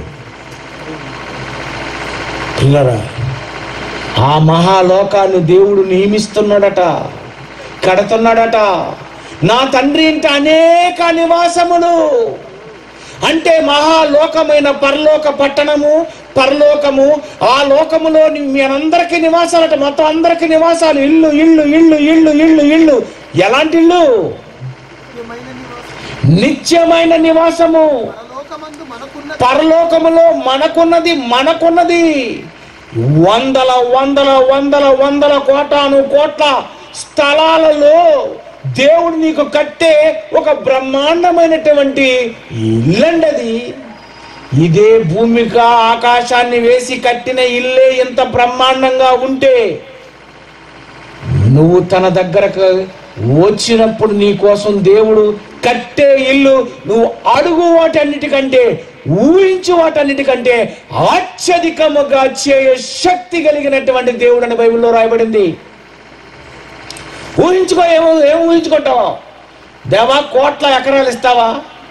పిల్లరా ఆ మహాలోకాన్ని దేవుడు నియమిస్తున్నాడట కడుతున్నాడట నా తండ్రి ఇంట అనేక నివాసములు అంటే మహాలోకమైన పరలోక పట్టణము పరలోకము ఆ లోకములో ని- మీ అందరికీ నివాసాలట మొత్తం అందరికీ నివాసాలు ఇల్లు ఇల్లు ఇల్లు ఇల్లు ఇల్లు ఇల్లు ఎలాంటి ఇల్లు నిత్యమైన నివాసం నిత్యమైన నివాసము పరలోకమందు మనకున్న పరలోకములో మనకున్నది మనకున్నది వందల వందల వందల వందల కోటాను కోట్ల స్థలాలలో దేవుడు నీకు కట్టే ఒక బ్రహ్మాండమైనటువంటి ఇల్లండి అది ఇదే భూమిక ఆకాశాన్ని వేసి కట్టిన ఇల్లే ఇంత బ్రహ్మాండంగా ఉంటే నువ్వు తన దగ్గరకు వచ్చినప్పుడు నీ కోసం దేవుడు కట్టే ఇల్లు నువ్వు అడుగు వాటన్నిటికంటే ఊహించు వాటన్నిటికంటే అత్యధికముగా చేయ శక్తి కలిగినటువంటి దేవుడు అని బైబిల్లో రాయబడింది ఊహించుకో ఏమో ఏం ఊహించుకుంటావా దేవా కోట్ల ఎకరాలు ఇస్తావా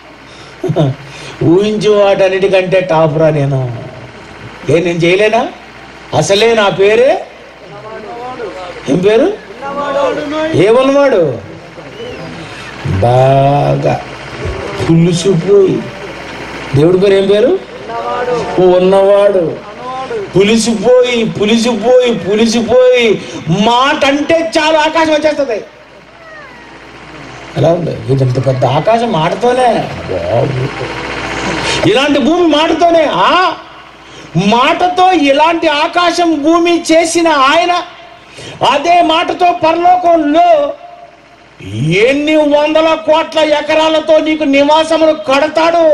ఊహించు వాటన్నిటికంటే టాపురా నేను ఏ నేను చేయలేనా అసలే నా పేరే ఏం పేరు ఏమన్నవాడు బాగా పులుసుపోయి దేవుడి పేరు ఏం పేరు ఉన్నవాడు పులిసిపోయి పులిసిపోయి పులిసిపోయి మాట అంటే చాలు ఆకాశం వచ్చేస్తుంది ఎలా ఉంది ఇది ఇంత పెద్ద ఆకాశం మాటతోనే బాబు. ఇలాంటి భూమి మాటతోనే ఆ మాటతో ఇలాంటి ఆకాశం భూమి చేసిన ఆయన అదే మాటతో పరలోకంలో ఎన్ని వందల కోట్ల ఎకరాలతో నీకు నివాసములు కడతాడు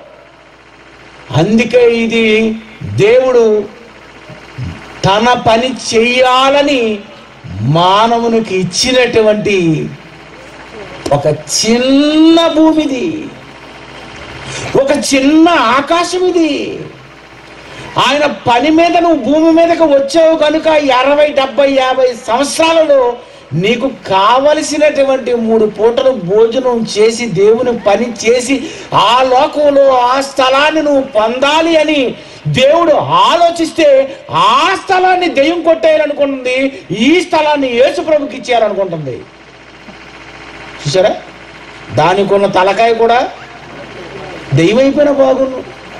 అందుకే ఇది దేవుడు తన పని చెయ్యాలని మానవునికి ఇచ్చినటువంటి ఒక చిన్న భూమిది ఒక చిన్న ఆకాశం ఇది ఆయన పని మీద నువ్వు భూమి మీదకి వచ్చావు కనుక అరవై డెబ్బై యాభై సంవత్సరాలలో నీకు కావలసినటువంటి మూడు పూటలు భోజనం చేసి దేవుని పని చేసి ఆ లోకంలో ఆ స్థలాన్ని నువ్వు పొందాలి అని దేవుడు ఆలోచిస్తే ఆ స్థలాన్ని దెయ్యం కొట్టేయాలనుకుంటుంది ఈ స్థలాన్ని యేసుప్రభుకి ఇచ్చేయాలనుకుంటుంది చూసారా దానికి ఉన్న తలకాయ కూడా దెయ్యమైపోయినా బాగుండు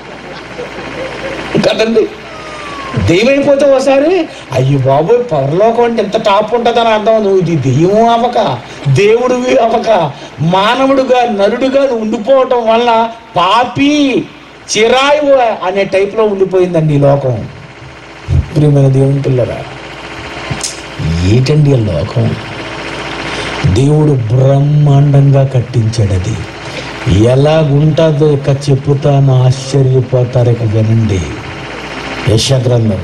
కదండి దెయ్యమైపోతే ఒకసారి అయ్యి బాబు పరలోకం అంటే ఎంత టాప్ ఉంటుందని అర్థం నువ్వు ఇది దెయ్యం అవ్వక దేవుడివి అవ్వక మానవుడుగా నరుడుగా నువ్వు ఉండిపోవటం వల్ల పాపి చిరాయు అనే టైప్లో ఉండిపోయిందండి ఈ లోకం ప్రియమైన దేవుని పిల్లరా ఏంటండి ఆ లోకం దేవుడు బ్రహ్మాండంగా కట్టించాడు అది ఎలాగుంటుందో ఇక చెప్పుతాను ఆశ్చర్యపోతారు ఇక వినండి యశగ్రంథం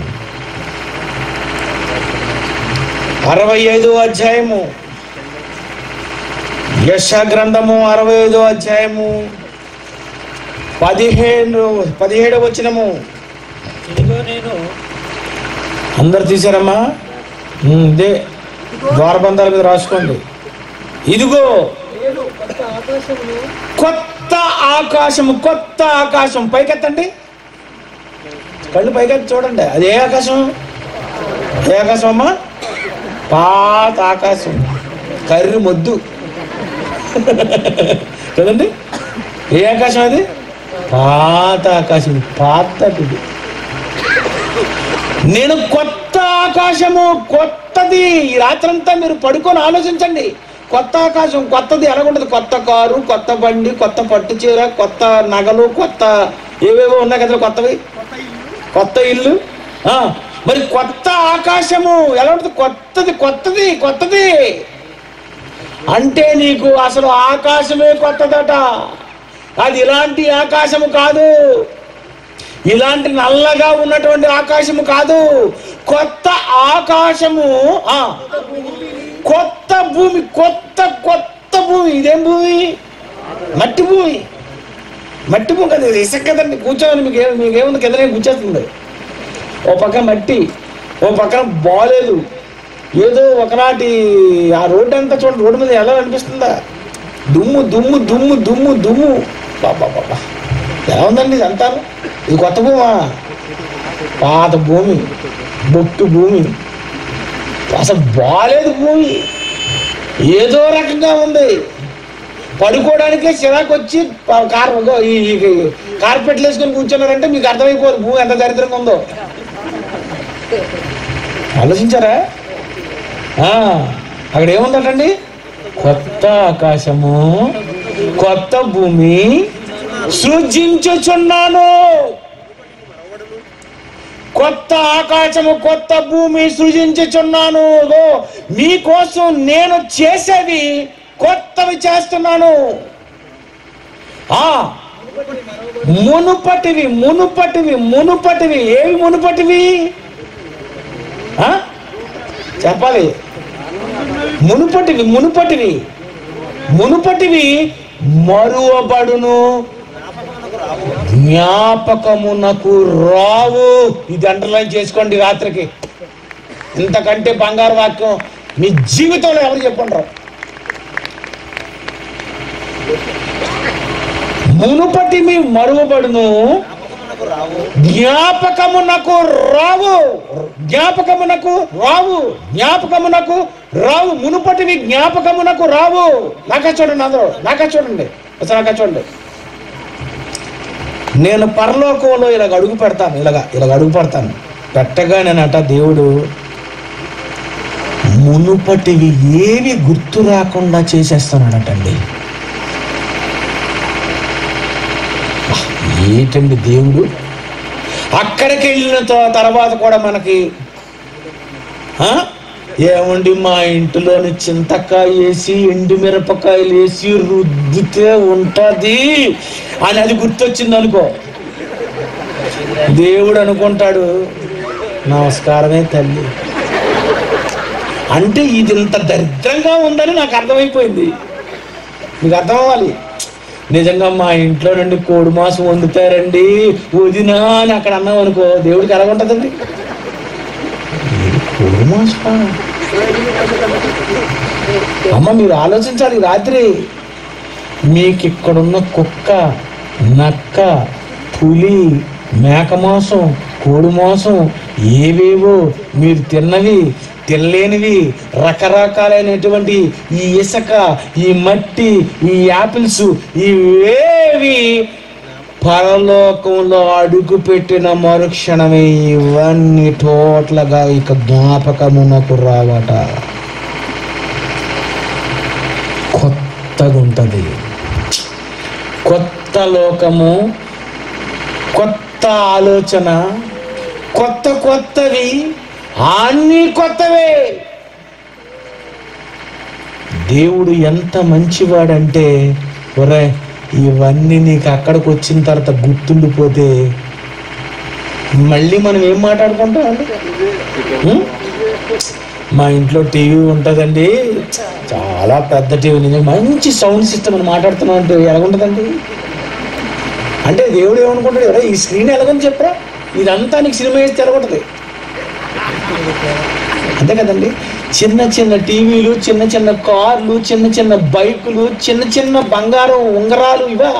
అరవై ఐదో అధ్యాయము యశ గ్రంథము అరవై ఐదో అధ్యాయము పదిహేను పదిహేడు వచ్చినము ఇదిగో నేను అందరు తీసారమ్మా ఉమ్, ఇదే ద్వారబంధాల మీద రాసుకోండి ఇదిగో నేను కొత్త ఆకాశమును కొత్త ఆకాశము కొత్త ఆకాశం పైకెత్తండి కళ్ళు పైకెత్తి చూడండి అది ఏ ఆకాశం ఏ ఆకాశం అమ్మా పాత ఆకాశం కర్రి మొద్దు కదండి ఏ ఆకాశం అది పాత ఆకాశం పాతది నేను కొత్త ఆకాశము కొత్తది ఈ రాత్రంతా మీరు పడుకొని ఆలోచించండి కొత్త ఆకాశం కొత్తది ఎలాగుంటది కొత్త కారు కొత్త బండి కొత్త పట్టు చీర కొత్త నగలు కొత్త ఏవేవో ఉన్నాయి కదా కొత్తవి కొత్త ఇల్లు ఆ, మరి కొత్త ఆకాశము ఎలా ఉంటుంది కొత్తది కొత్తది కొత్తది అంటే నీకు అసలు ఆకాశమే కొత్తదట అది ఇలాంటి ఆకాశము కాదు ఇలాంటి నల్లగా ఉన్నటువంటి ఆకాశము కాదు కొత్త ఆకాశము ఆ కొత్త భూమి కొత్త కొత్త భూమి ఇదేం భూమి మట్టి భూమి మట్టి భూమి కదా ఇది ఇసుక కదండి కూర్చోని మీకు ఏ- మీకేముంది కిందనే కూర్చేస్తుంది ఓ పక్కన మట్టి ఓ పక్కన బాలేదు ఏదో ఒకనాటి ఆ రోడ్డు అంతా చూడండి రోడ్డు మీద ఎలా అనిపిస్తుందా దుమ్ము దుమ్ము దుమ్ము దుమ్ము దుమ్ము బాబా బాబా ఎలా ఉందండి ఇది అంతా ఇది కొత్త భూమా పాత భూమి బొట్టు భూమి అసలు బాలేదు భూమి ఏదో రకంగా ఉంది పడుకోవడానికే చిరాకు వచ్చి ప- కార్ ఇగో ఈ ఈ కార్పెట్లు వేసుకొని కూర్చున్నారంటే మీకు అర్థమైపోదు భూమి ఎంత దరిద్రంగా ఉందో ఆలోచించారా ఆ, అక్కడ ఏముందటండి కొత్త ఆకాశము కొత్త భూమి సృజించుచున్నాను కొత్త ఆకాశము కొత్త భూమి సృజించుచున్నాను ఇగో మీకోసం నేను చేసేది కొత్తవి చేస్తున్నాను ఆ మునుపటివి మునుపటివి మునుపటివి ఏవి మునుపటివి ఆ? చెప్పాలి మునుపటివి మునుపటివి మునుపటివి మరువబడును జ్ఞాపకమునకు రావు ఇది అండర్లైన్ చేసుకోండి రాత్రికి ఇంతకంటే బంగారు వాక్యం మీ జీవితంలో ఎవరు చెప్పుండ్రు మునుపటి మీ మరువబడును జ్ఞాపకమునకు రావు జ్ఞాపకమునకు రావు జ్ఞాపకమునకు రావు మునుపటివి జ్ఞాపకమునకు రావు నాకా చూడండి అందరూ నాకా చూడండి అసలు నాకా చూడండి నేను పరలోకంలో ఇలాగ అడుగు పెడతాను ఇలాగ ఇలాగ అడుగు పెడతాను పెట్టగానేనట దేవుడు మునుపటివి ఏవి గుర్తు రాకుండా చేసేస్తున్నాడటండి ఆ, ఏంటండి దేవుడు అక్కడికి వెళ్ళిన త- తర్వాత కూడా మనకి ఆ? ఏమండి మా ఇంటిలోని చింతకాయ వేసి ఎండు మిరపకాయలు వేసి రుద్దితే ఉంటుంది అని అది గుర్తొచ్చింది అనుకో దేవుడు అనుకుంటాడు నమస్కారమే తల్లి అంటే ఇది ఇంత దరిద్రంగా ఉందని నాకు అర్థమైపోయింది మీకు అర్థం అవ్వాలి నిజంగా మా ఇంట్లో నుండి కోడి మాసం వండుతారండి వదినా అని అక్కడ అన్నాం అనుకో దేవుడికి ఎలా ఉంటుందండి ఇది కోడి మాసమా అమ్మ మీరు ఆలోచించాలి ఈ రాత్రి మీకు ఇక్కడున్న కుక్క నక్క పులి మేక మాంసం కోడి మాంసం ఏవేవో మీరు తిన్నవి తినలేనివి రకరకాలైనటువంటి ఈ ఇసుక ఈ మట్టి ఈ యాపిల్స్ ఇవేవి పరలోకంలో అడుగు పెట్టిన మరుక్షణమే ఇవన్నీ టోటల్గా ఇక జ్ఞాపకమునకు రావట కొత్తగా ఉంటుంది కొత్త లోకము కొత్త ఆలోచన కొత్త కొత్తవి అన్నీ కొత్తవే దేవుడు ఎంత మంచివాడంటే ఒరే ఇవన్నీ నీకు అక్కడికి వచ్చిన తర్వాత గుర్తుండిపోతే మళ్ళీ మనం ఏం మాట్లాడుకుంటాం అండి ఉం? మా ఇంట్లో టీవీ ఉంటుందండి చాలా పెద్ద టీవీ నిజంగా మంచి సౌండ్ సిస్టమ్ అని మాట్లాడుతున్నాం అంటే ఎలాగుంటుందండి అంటే దేవుడు ఏమనుకుంటాడు ఎవరా ఈ స్క్రీన్ ఎలాగని చెప్పరా ఇదంతా నీకు సినిమా వేస్తే ఎలాగుంటుంది అంతే కదండి చిన్న చిన్న టీవీలు చిన్న చిన్న కార్లు చిన్న చిన్న బైకులు చిన్న చిన్న బంగారం ఉంగరాలు ఇవా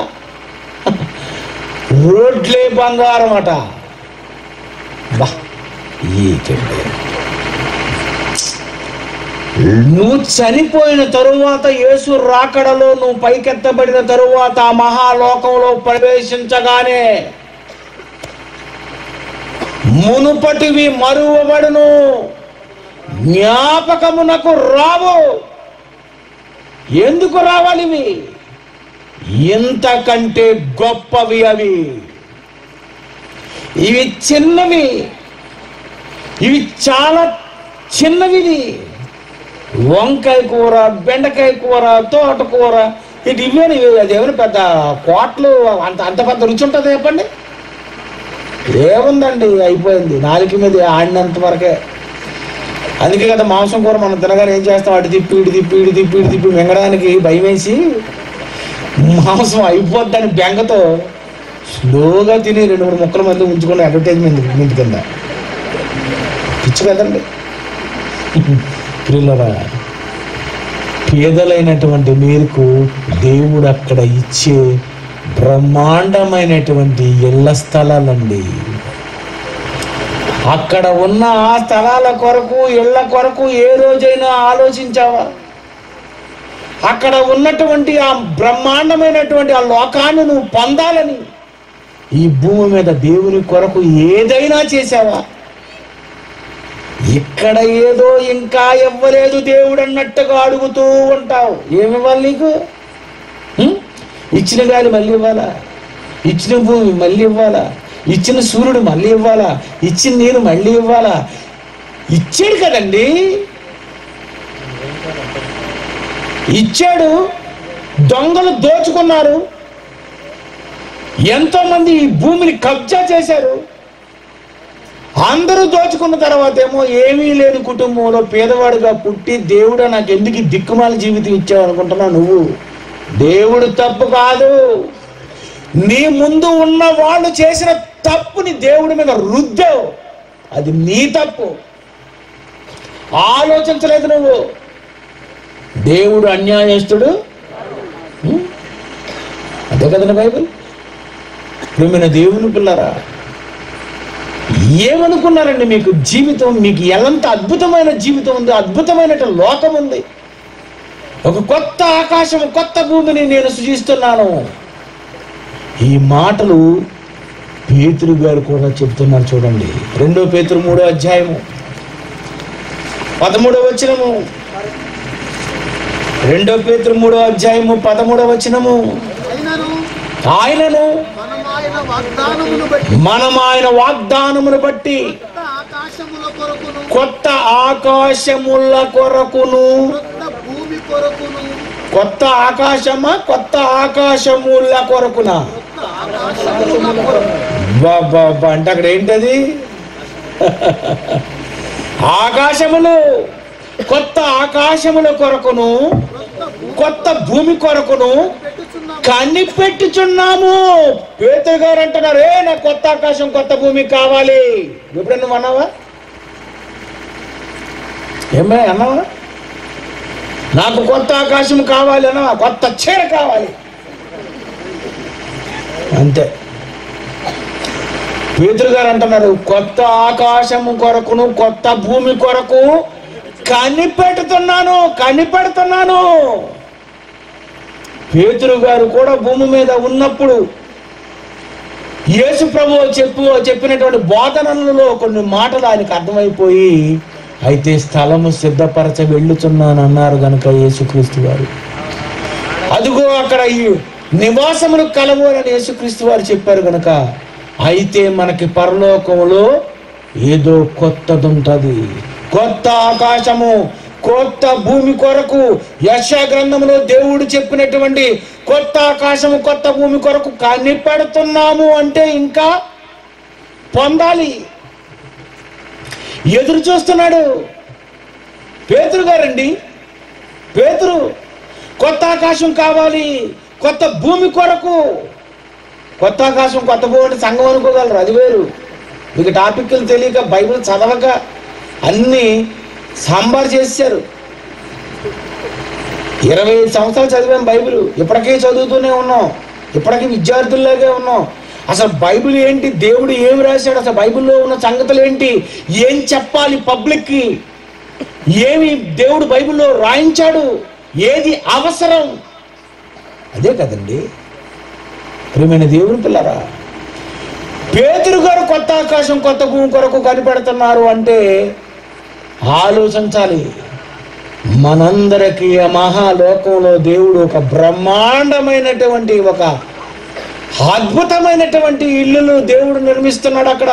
రోడ్లే బంగారం అట బా ఈకండి నువ్వు చనిపోయిన తరువాత యేసు రాకడలో నువ్వు పైకెత్తబడిన తరువాత ఆ మహాలోకంలో ప్రవేశించగానే మునుపటివి మరువబడును జ్ఞాపకమునకు రావు ఎందుకు రావాలి ఇవి ఇంతకంటే గొప్పవి అవి ఇవి చిన్నవి ఇవి చాలా చిన్నవి ఇవి. వంకాయ కూర బెండకాయ కూర తోటకూర ఇటు ఇవేని అదేమైనా పెద్ద కోట్లు అంత అంత పెద్ద రుచి ఉంటుంది చెప్పండి ఏముందండి అయిపోయింది నాలుగు మీద ఆడినంత వరకే అందుకే కదా మాంసం కూర మనం తినగానే ఏం చేస్తాం అటు తిప్పి ఇటు తిప్పి ఇటు తిప్పి ఇటు తిప్పి మింగడానికి భయం వేసి మాంసం అయిపోద్దని బెంగతో స్లోగా తిని రెండు మూడు ముక్కల మంది ఉంచుకుని అడ్వర్టైజ్మెంట్ ఇంటి కింద పిచ్చి కదండి ప్రియులరా పేదలైనటువంటి మీకు దేవుడు అక్కడ ఇచ్చే బ్రహ్మాండమైనటువంటి ఇళ్ల స్థలాలండి అక్కడ ఉన్న ఆ స్థలాల కొరకు ఇళ్ల కొరకు ఏ రోజైనా ఆలోచించావా అక్కడ ఉన్నటువంటి ఆ బ్రహ్మాండమైనటువంటి ఆ లోకాన్ని నువ్వు పొందాలని ఈ భూమి మీద దేవుని కొరకు ఏదైనా చేసావా ఇక్కడ ఏదో ఇంకా ఇవ్వలేదు దేవుడు అన్నట్టుగా అడుగుతూ ఉంటావు ఏమి ఇవ్వాలి నీకు హ్మ్? ఇచ్చిన గాలి మళ్ళీ ఇవ్వాలా ఇచ్చిన భూమి మళ్ళీ ఇవ్వాలా ఇచ్చిన సూర్యుడు మళ్ళీ ఇవ్వాలా ఇచ్చిన నీరు మళ్ళీ ఇవ్వాలా ఇచ్చాడు కదండి ఇచ్చాడు దొంగలు దోచుకున్నారు ఎంతో మంది ఈ భూమిని కబ్జా చేశారు అందరూ దోచుకున్న తర్వాత ఏమో ఏమీ లేని కుటుంబంలో పేదవాడిగా పుట్టి దేవుడా నాకు ఎందుకు ఈ దిక్కుమాల జీవితం ఇచ్చావు అనుకుంటున్నావు నువ్వు దేవుడు తప్పు కాదు నీ ముందు ఉన్న వాళ్ళు చేసిన తప్పుని దేవుడి మీద రుద్దావు అది నీ తప్పు ఆలోచించలేదు నువ్వు దేవుడు అన్యాయస్తుడు హ్మ్? అదే కదండి బైబిల్ ప్రేమైన దేవుని పిల్లరా ఏమనుకున్నారండి మీకు జీవితం మీకు ఎంత అద్భుతమైన జీవితం ఉంది అద్భుతమైన లోకం ఉంది ఒక కొత్త ఆకాశం కొత్త భూమిని నేను సృజిస్తున్నాను ఈ మాటలు పేతురు గారు కూడా చెప్తున్నారు చూడండి రెండో పేతురు మూడో అధ్యాయము పదమూడవ వచనము రెండో పేతురు మూడో అధ్యాయము పదమూడవ వచనము అయినను ఆయనను మనం ఆయన వాగ్దానమును బట్టి మనం ఆయన వాగ్దానమును బట్టి కొత్త ఆకాశముల కొరకును కొత్త ఆకాశముల కొరకును కొత్త భూమి కొరకును కొత్త ఆకాశమా కొత్త ఆకాశముల కొరకున కొత్త ఆకాశముల కొరకు బాబా అంటే అక్కడ ఏంటది ఆకాశములు కొత్త ఆకాశముల కొరకును కొత్త భూమి కొత్త భూమి కొరకును పెట్టుచున్నాము కనిపెట్టుచున్నాము పేతురు గారు అంటున్నారు ఏ నాకు కొత్త ఆకాశం కొత్త భూమి కావాలి ఎప్పుడన్నా నువ్వు అన్నావా ఏమే అన్నావా నాకు కొత్త ఆకాశం కావాలి అన్నావా కొత్త చీర కావాలి అంతే పేతురు గారు అంటున్నారు కొత్త ఆకాశము కొరకును కొత్త భూమి కొరకు కనిపెడుతున్నాను కనిపెడుతున్నాను పేతురు గారు కూడా భూమి మీద ఉన్నప్పుడు యేసు ప్రభు చెప్పు చెప్పినటువంటి బోధనలలో కొన్ని మాటలు ఆయనకు అర్థమైపోయి అయితే స్థలము సిద్ధపరచ వెళ్ళుచున్నాను అన్నారు గనుక యేసుక్రీస్తు వారు అదిగో అక్కడ ఈ నివాసములు కలవు అని యేసుక్రీస్తు వారు చెప్పారు గనుక అయితే మనకి పరలోకములో ఏదో కొత్తది ఉంటుంది కొత్త ఆకాశము కొత్త భూమి కొరకు యశా గ్రంథంలో దేవుడు చెప్పినటువంటి కొత్త ఆకాశము కొత్త భూమి కొరకు కనిపెడుతున్నాము అంటే ఇంకా పొందాలి ఎదురు చూస్తున్నాడు పేతురు గారండి పేతురు కొత్త ఆకాశం కావాలి కొత్త భూమి కొరకు కొత్త ఆకాశం కొత్త భూమి అంటే సంఘం అనుకోగలరు అది వేరు మీకు టాపిక్లు తెలియక బైబిల్ చదవక అన్నీ సాంబార్ చేశారు ఇరవై ఐదు సంవత్సరాలు చదివాం బైబిల్ ఇప్పటికే చదువుతూనే ఉన్నాం ఇప్పటికీ విద్యార్థుల్లాగే ఉన్నాం అసలు బైబిల్ ఏంటి దేవుడు ఏమి రాశాడు అసలు బైబిల్లో ఉన్న సంగతులు ఏంటి ఏం చెప్పాలి పబ్లిక్కి ఏమి దేవుడు బైబిల్లో రాయించాడు ఏది అవసరం అదే కదండి ప్రియమైన దేవుని పిల్లరా పేతురు గారు కొత్త ఆకాశం కొత్త భూమి కొరకు కనిపెడుతున్నారు అంటే ఆలోచించాలి మనందరికీ ఆ మహాలోకంలో దేవుడు ఒక బ్రహ్మాండమైనటువంటి ఒక అద్భుతమైనటువంటి ఇల్లులు దేవుడు నిర్మిస్తున్నాడు అక్కడ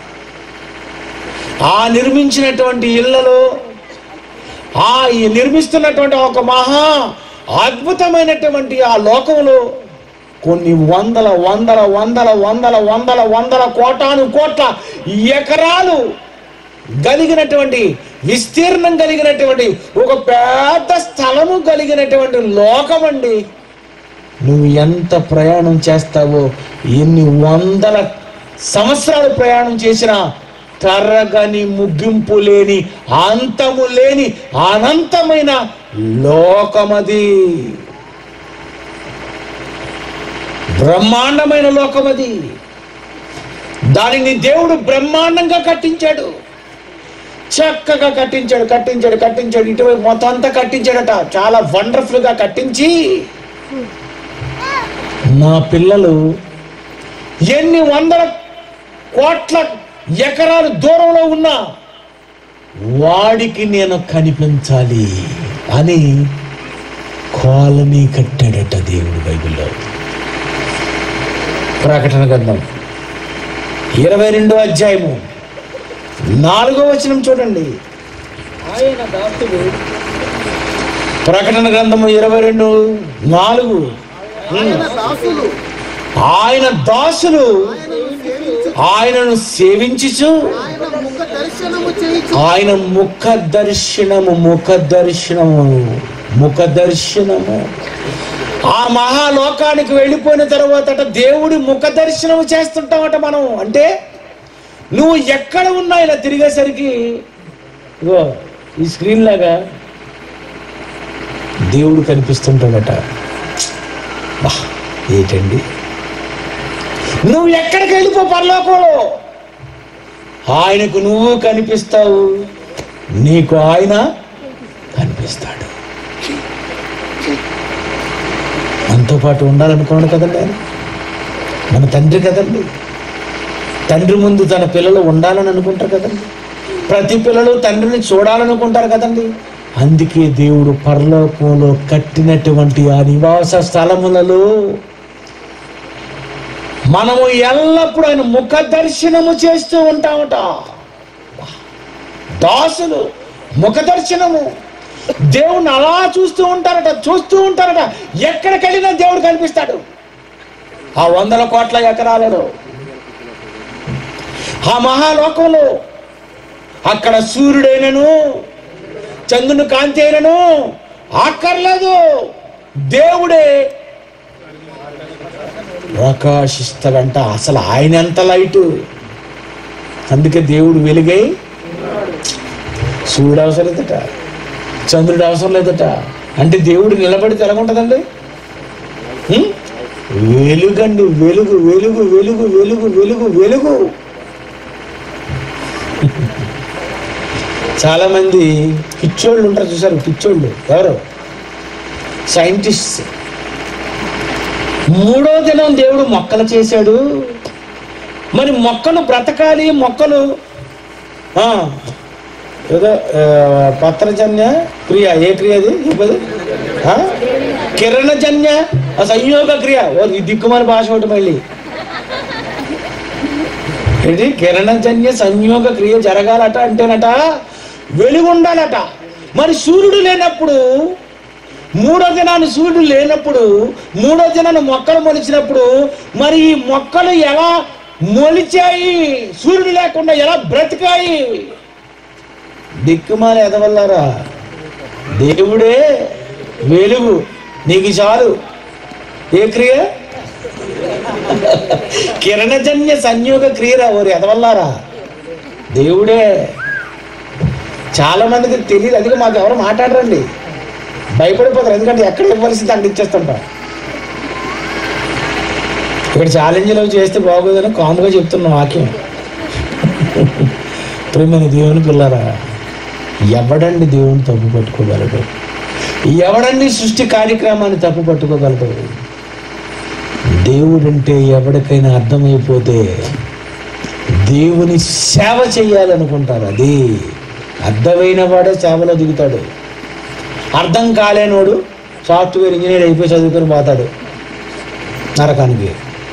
ఆ నిర్మించినటువంటి ఇళ్లలో ఆ ఈ నిర్మిస్తున్నటువంటి ఒక మహా అద్భుతమైనటువంటి ఆ లోకంలో కొన్ని వందల వందల వందల వందల వందల వందల కోటాను కోట్ల ఎకరాలు కలిగినటువంటి విస్తీర్ణం కలిగినటువంటి ఒక పెద్ద స్థలము కలిగినటువంటి లోకం అండి నువ్వు ఎంత ప్రయాణం చేస్తావో ఎన్ని వందల సంవత్సరాలు ప్రయాణం చేసినా తరగని ముగింపు లేని అంతము లేని అనంతమైన లోకమది బ్రహ్మాండమైన లోకమది దానిని దేవుడు బ్రహ్మాండంగా కట్టించాడు చక్కగా కట్టించాడు కట్టించాడు కట్టించాడు ఇటువైపు మొత్తం అంతా కట్టించాడట చాలా వండర్ఫుల్ గా కట్టించి నా పిల్లలు ఎన్ని వందల కోట్ల ఎకరాలు దూరంలో ఉన్నా వాడికి నేను కనిపించాలి అని కాలనీ కట్టాడట దేవుడు బైబిల్లో ప్రకటన గ్రంథం ఇరవై రెండో అధ్యాయము నాలుగో వచనం చూడండి ఆయన దాసుడు ప్రకటన గ్రంథము ఇరవై రెండు నాలుగు ఆయన దాసులు ఆయన దాసులు ఆయనను సేవించు ఆయనను సేవించుచు ఆయన ముఖ దర్శనము చేయించు ఆయన ముఖ దర్శనము ముఖ దర్శనము ముఖ దర్శనము ఆ మహాలోకానికి వెళ్ళిపోయిన తర్వాత దేవుడి ముఖ దర్శనం చేస్తుంటామట మనం అంటే నువ్వు ఎక్కడ ఉన్నా ఇలా తిరిగేసరికి ఇగో ఈ స్క్రీన్ లాగా దేవుడు కనిపిస్తుంటాడట బా ఏంటండి నువ్వు ఎక్కడికి వెళ్ళిపో పరలోకంలో ఆయనకు నువ్వు కనిపిస్తావు నీకు ఆయన కనిపిస్తాడు మనతో పాటు ఉండాలనుకున్నాడు కదండి ఆయన మన తండ్రి కదండి తండ్రి ముందు తన పిల్లలు ఉండాలని అనుకుంటారు కదండి ప్రతి పిల్లలు తండ్రిని చూడాలనుకుంటారు కదండి అందుకే దేవుడు పరలోకంలో కట్టినటువంటి ఆ నివాస స్థలములలో మనము ఎల్లప్పుడూ ఆయన ముఖ దర్శనము చేస్తూ ఉంటామట దాసులు ముఖ దర్శనము దేవుణ్ణి అలా చూస్తూ ఉంటారట చూస్తూ ఉంటారట ఎక్కడికి వెళ్ళినా దేవుడు కనిపిస్తాడు ఆ వందల కోట్ల ఎకరాలలో ఆ మహాలోకంలో అక్కడ సూర్యుడైనను చంద్రుని కాంతి అయినను అక్కర్లేదు దేవుడే ప్రకాశిస్తాడంట అసలు ఆయన ఎంత లైటు అందుకే దేవుడు వెలుగై సూర్యుడు అవసరం లేదట చంద్రుడు అవసరం లేదట అంటే దేవుడు నిలబడితే ఎలా ఉంటుందండి హ్మ్? వెలుగండి వెలుగు వెలుగు వెలుగు వెలుగు వెలుగు వెలుగు చాలా మంది పిచ్చోళ్ళు ఉంటారు చూసారు పిచ్చోళ్ళు ఎవరు సైంటిస్ట్ మూడో దినం దేవుడు మొక్కలు చేశాడు మరి మొక్కలు బ్రతకాలి మొక్కలు ఆ, ఏదో ఆ, పత్రజన్య క్రియ ఏ క్రియ అది చెప్పదు ఆ? కిరణజన్య ఆ సంయోగ క్రియ ఓ ఈ దిక్కుమాలి భాష ఒకటి మళ్ళీ ఏంటి కిరణజన్య సంయోగ క్రియ జరగాలట అంటేనట వెలుగు ఉండాలట మరి సూర్యుడు లేనప్పుడు మూడో దినాన్ని సూర్యుడు లేనప్పుడు మూడో దినాన్ని మొక్కలు మొలిచినప్పుడు మరి ఈ మొక్కలు ఎలా మొలిచాయి సూర్యుడు లేకుండా ఎలా బ్రతికాయి దిక్కుమాల ఎదవల్లారా దేవుడే వెలుగు నీకు చాలు ఏ క్రియ కిరణజన్య సంయోగ క్రియరా ఓరి ఎదవల్లారా దేవుడే చాలా మందికి తెలియదు అందుకే మాకు ఎవరు మాట్లాడరండి భయపడిపోతారు ఎందుకంటే ఎక్కడ ఇవ్వాల్సింది అక్కడ ఇచ్చేస్తుంటాం ఇక్కడ ఛాలెంజ్లు చేస్తే బాగోదని కాముగా చెప్తున్నాం వాక్యం ప్రేమైన దేవుని పిల్లరా ఎవడండి దేవుని తప్పు పట్టుకోగలడు ఎవడండి సృష్టి కార్యక్రమాన్ని తప్పు పట్టుకోగలడు దేవుడంటే ఎవరికైనా అర్థమైపోతే దేవుని సేవ చేయాలనుకుంటారు అది అర్థమైన వాడే సేవలో దిగుతాడు అర్థం కాలేనోడు సాఫ్ట్వేర్ ఇంజనీర్ అయిపోయి చదువుకొని పోతాడు నరకానికి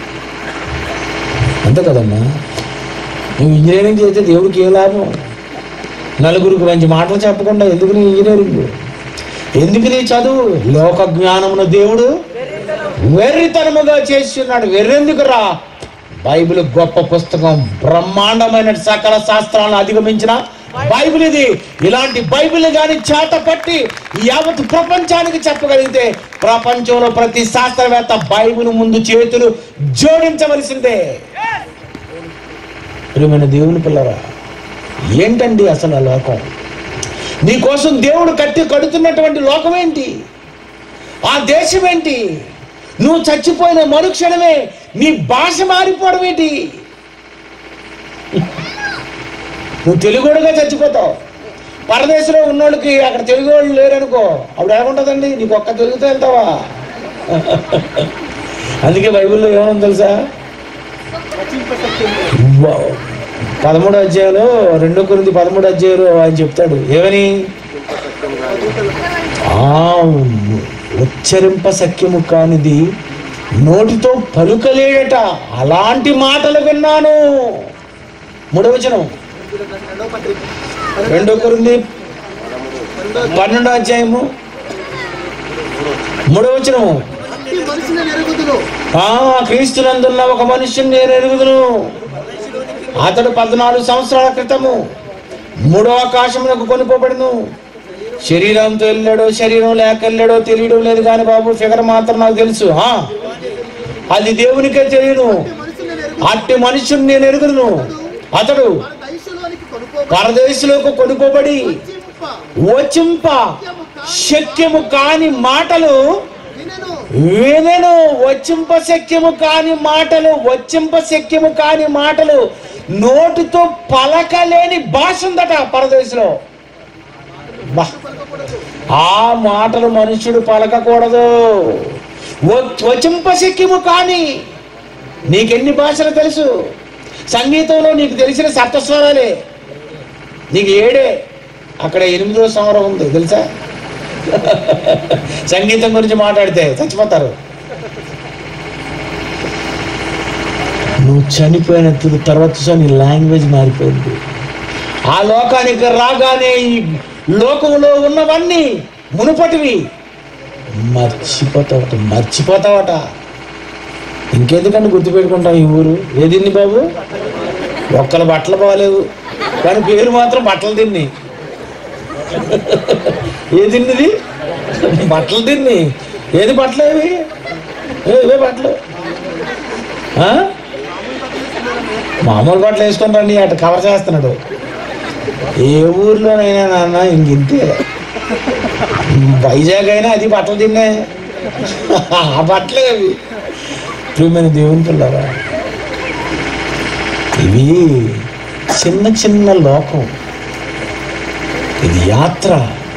అంతే కదమ్మా నువ్వు ఇంజనీరింగ్ చేస్తే దేవుడికి ఏం లాభం నలుగురికి మంచి మాటలు చెప్పకుండా ఎందుకు నీ ఇంజనీరింగ్ ఎందుకు నీ చదువు లోక జ్ఞానమున దేవుడు వెర్రితనముగా చేస్తున్నాడు వెర్రెందుకురా బైబిల్ గొప్ప పుస్తకం బ్రహ్మాండమైన సకల శాస్త్రాలను అధిగమించిన బైబిల్ ఇది ఇలాంటి బైబిల్ గాని చేత పట్టి యావత్ ప్రపంచానికి చెప్పగలిగితే ప్రపంచంలో ప్రతి శాస్త్రవేత్త బైబిల్ ముందు చేతులు జోడించవలసిందే ప్రియమైన దేవుని పిల్లరా ఏంటండి అసలు ఆ లోకం నీకోసం దేవుడు కట్టి కడుతున్నటువంటి లోకం ఏంటి ఆ దేశం ఏంటి నువ్వు చచ్చిపోయిన మరుక్షణమే నీ భాష మారిపోవడం ఏంటి నువ్వు తెలుగుడుగా చచ్చిపోతావు పరదేశంలో ఉన్నోళ్ళకి అక్కడ తెలుగు వాళ్ళు లేరనుకో అప్పుడు ఏముంటుందండి నీకు ఒక్క తెలుగుతో వెళ్తావా అందుకే బైబిల్లో ఏమన్నా తెలుసా వావ్. పదమూడో అధ్యాయంలో రెండో కొరింది పదమూడో అధ్యాయంలో ఆయన చెప్తాడు ఏమని ఆ ఉచ్చరింప సఖ్యము కానిది నోటితో పలుకలేడట అలాంటి మాటలు విన్నాను మూడవచనం రెండో పత్రిక రెండో కొరింది పన్నెండో అధ్యాయము మూడవచనము అట్టి మనిషిని నెరుగుదును ఆ క్రీస్తునందున్న ఒక మనుష్యుని నేను ఎరుగుదును అతడు పద్నాలుగు సంవత్సరాల క్రితము మూడో ఆకాశమునకు కొనుకోబడిను శరీరంతో వెళ్ళాడో శరీరం లేక వెళ్ళాడో తెలియడం లేదు కానీ బాబు ఫిగర్ మాత్రం నాకు తెలుసు ఆ, అది దేవునికే తెలియను మనిషిని నెరుగు అట్టి మనుషుని నేను ఎరుగుదును అతడు మన దైశలోనికి కొనుక్కో పరదేశంలోకి కొనుకోబడి చింప వచ్చింప శక్యము కాని మాటలు వినను వినను వచ్చింప శక్యము కాని మాటలు వచ్చింప శక్యము కాని మాటలు నోటితో పలకలేని భాష ఉందట పరదేశంలో బా ఆ మాటలు మనుష్యుడు పలకకూడదు వ- వచింప శక్యము కాని నీకెన్ని భాషలు తెలుసు సంగీతంలో నీకు తెలిసిన సప్తస్వరాలే నీకు ఏడే అక్కడ ఎనిమిదో స్వరం ఉంది తెలుసా సంగీతం గురించి మాట్లాడితే చచ్చిపోతారు నువ్వు చనిపోయిన తుది తర్వాత సో నీ లాంగ్వేజ్ మారిపోయింది ఆ లోకానికి రాగానే ఈ లోకంలో ఉన్నవన్నీ మునుపటివి మర్చిపోతావట మర్చిపోతావట ఇంకెందుకంటే గుర్తుపెట్టుకుంటాం ఈ ఊరు ఏదిన్ని బాబు ఒక్కల బట్టలు బాగాలేవు కానీ పేరు మాత్రం బట్టలు తిన్ని ఏది తిన్నది బట్టలు తిన్ని ఏది బట్టలు ఏవి ఏ- ఇవే బట్టలు ఆ? మామూలు బట్టలు వేసుకొని రండి అటు కవర్ చేస్తున్నాడు ఏ ఊర్లోనైనా నాన్న ఇంకింతే వైజాగ్ అయినా అది బట్టలు తిన్నే ఆ బట్టలే అవి ప్రియమైన దేవుని పిల్లరా ఇవి చిన్న చిన్న లోకం ఇది యాత్ర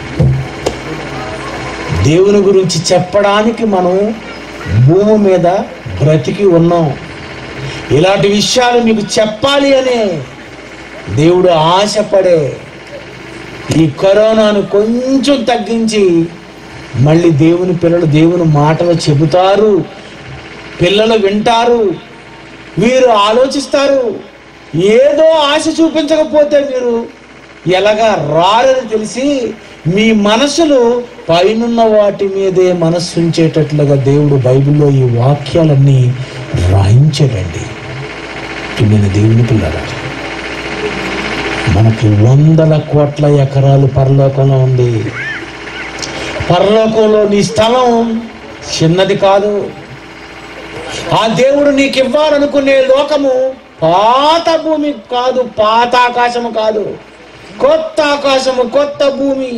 దేవుని గురించి చెప్పడానికి మనం భూమి మీద బ్రతికి ఉన్నాం ఇలాంటి విషయాలు మీకు చెప్పాలి అనే దేవుడు ఆశపడే ఈ కరోనాను కొంచెం తగ్గించి మళ్ళీ దేవుని పిల్లలు దేవుని మాటలు చెబుతారు పిల్లలు వింటారు వీరు ఆలోచిస్తారు ఏదో ఆశ చూపించకపోతే మీరు ఎలాగా రారని తెలిసి మీ మనసులు పైనున్న వాటి మీదే మనస్సు ఉంచేటట్లుగా దేవుడు బైబిల్లో ఈ వాక్యాలన్నీ రాయించాడండి పిల్లిన దేవుని పిల్లరా మనకి వందల కోట్ల ఎకరాలు పరలోకంలో ఉంది పరలోకంలో నీ స్థలం చిన్నది కాదు ఆ దేవుడు నీకు ఇవ్వాలనుకునే లోకము పాత భూమి కాదు పాత ఆకాశము కాదు కొత్త ఆకాశము కొత్త భూమి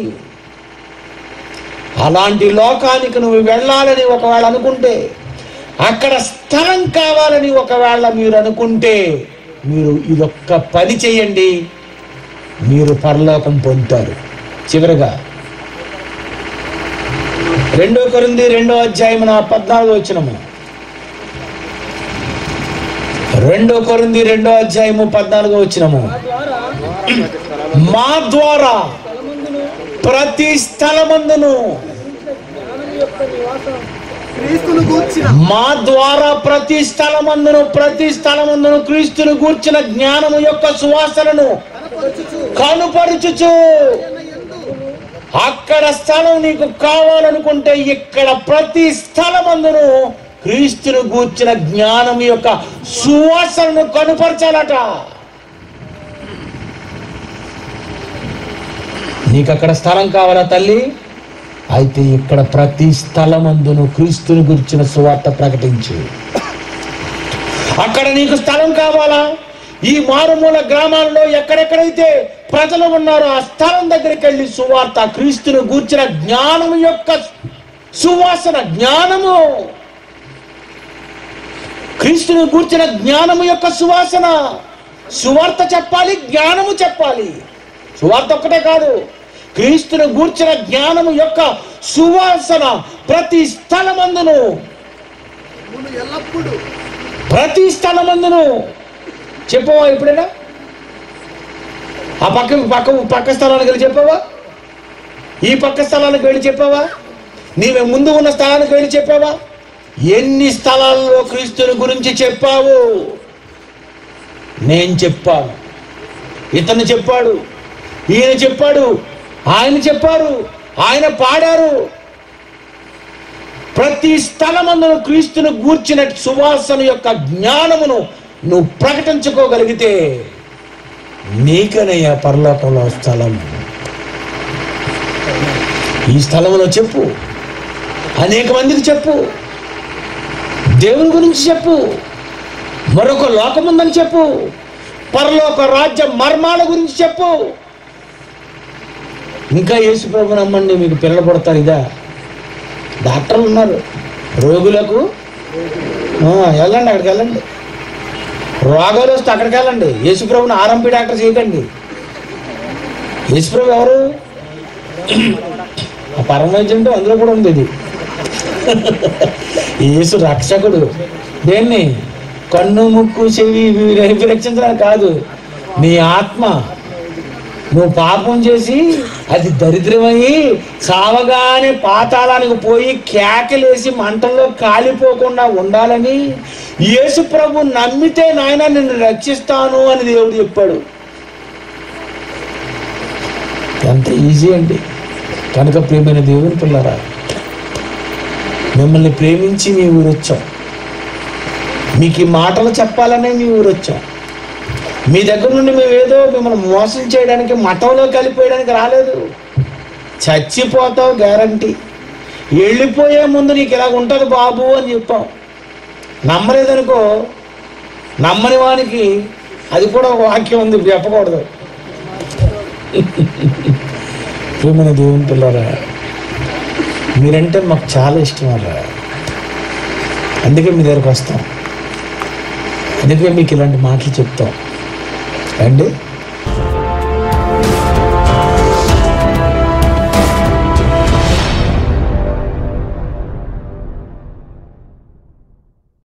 అలాంటి లోకానికి నువ్వు వెళ్ళాలని ఒకవేళ అనుకుంటే అక్కడ స్థలం కావాలని ఒకవేళ మీరు అనుకుంటే మీరు ఇదొక్క పని చేయండి మీరు పరలోకం పొందుతారు చివరిగా రెండో కొరింది రెండో అధ్యాయం నా పద్నాలుగు వచ్చినము రెండో కొరింది రెండో అధ్యాయము పద్నాలుగో వచ్చినము మా ద్వారా ప్రతి స్థలమందును జ్ఞానం యొక్క నివాసం క్రీస్తును గూర్చిన మా ద్వారా ప్రతి స్థలమందును ప్రతి స్థలమందును క్రీస్తును గూర్చిన జ్ఞానము యొక్క సువాసనను కనపరచుచు కనుపరుచుచు ఎందు అక్కడ స్థలం నీకు కావాలనుకుంటే ఇక్కడ ప్రతి స్థలమందును క్రీస్తును గూర్చిన జ్ఞానం యొక్క సువాసనను కనుపరచాలట నీకు అక్కడ స్థలం కావాలా తల్లి అయితే ఇక్కడ ప్రతి స్థలమందును క్రీస్తుని గురించిన సువార్త ప్రకటించు అక్కడ నీకు స్థలం కావాలా ఈ మారుమూల గ్రామాల్లో ఎక్కడెక్కడైతే ప్రజలు ఉన్నారో ఆ స్థలం దగ్గరికి వెళ్ళి సువార్త క్రీస్తును గూర్చిన జ్ఞానం యొక్క సువాసన జ్ఞానము క్రీస్తును గూర్చిన జ్ఞానము యొక్క సువాసన సువార్త చెప్పాలి జ్ఞానము చెప్పాలి సువార్త ఒక్కటే కాదు క్రీస్తును గూర్చిన జ్ఞానము యొక్క సువాసన ప్రతి స్థలమందును మును ఎల్లప్పుడూ ప్రతి స్థలమందును చెప్పవా ఎప్పుడైనా ఆ పక్క పక్క పక్క స్థలానికి వెళ్ళి చెప్పావా ఈ పక్క స్థలానికి వెళ్ళి చెప్పావా నీవే ముందు ఉన్న స్థలానికి వెళ్ళి చెప్పావా ఎన్ని స్థలాల్లో క్రీస్తుని గురించి చెప్పావు నేను చెప్పాను ఇతను చెప్పాడు ఈయన చెప్పాడు ఆయన చెప్పారు ఆయన పాడారు ప్రతి స్థలమందును క్రీస్తును గూర్చిన సువాసన యొక్క జ్ఞానమును నువ్వు ప్రకటించుకోగలిగితే నీకనయ్యా పరలోకంలో స్థలం ఈ స్థలంలో చెప్పు అనేక మందికి చెప్పు దేవుని గురించి చెప్పు మరొక లోకం ఉందని చెప్పు పరలోక రాజ్య మర్మాల గురించి చెప్పు ఇంకా యేసు ప్రభు నమ్మండి మీకు పిల్లలు పడతారు ఇదా డాక్టర్లు ఉన్నారు రోగులకు ఆ, వెళ్ళండి అక్కడికి వెళ్ళండి రోగాలు వస్తే అక్కడికి వెళ్ళండి యేసుప్రభుని ఆర్ఎంపీ డాక్టర్ చేయకండి యేసుప్రభు ఎవరు ఆ పరమవైద్యం అంటే అందులో కూడా ఉంది ఇది యేసు రక్షకుడు దేన్ని కన్ను ముక్కు చెవి ఇవి ఇవి రక్షించడానికి కాదు నీ ఆత్మ నువ్వు పాపం చేసి అది దరిద్రమయ్యి సావగానే పాతాళానికి పోయి కేకలేసి మంటల్లో కాలిపోకుండా ఉండాలని యేసు ప్రభు నమ్మితే నాయన నిన్ను రక్షిస్తాను అని దేవుడు చెప్పాడు ఎంత ఈజీ అండి కనుక ప్రేమైన దేవుని పిల్లరా మిమ్మల్ని ప్రేమించి మీ ఊరు వచ్చాం మీకు ఈ మాటలు చెప్పాలనే మీ ఊరు వచ్చాం మీ దగ్గర నుండి మేము ఏదో మిమ్మల్ని మోసం చేయడానికి మఠంలో కలిపేయడానికి రాలేదు చచ్చిపోతావు గ్యారంటీ వెళ్ళిపోయే ముందు నీకు ఇలాగ ఉంటుంది బాబు అని చెప్పాం నమ్మలేదనుకో నమ్మని వానికి అది కూడా ఒక వాక్యం ఉంది చెప్పకూడదు ప్రియమైన దేవుని పిల్లరా మీరంటే మాకు చాలా ఇష్టం అరా అందుకే మీ దగ్గరకు వస్తాం అందుకే మీకు ఇలాంటి మాటలు చెప్తాం అండి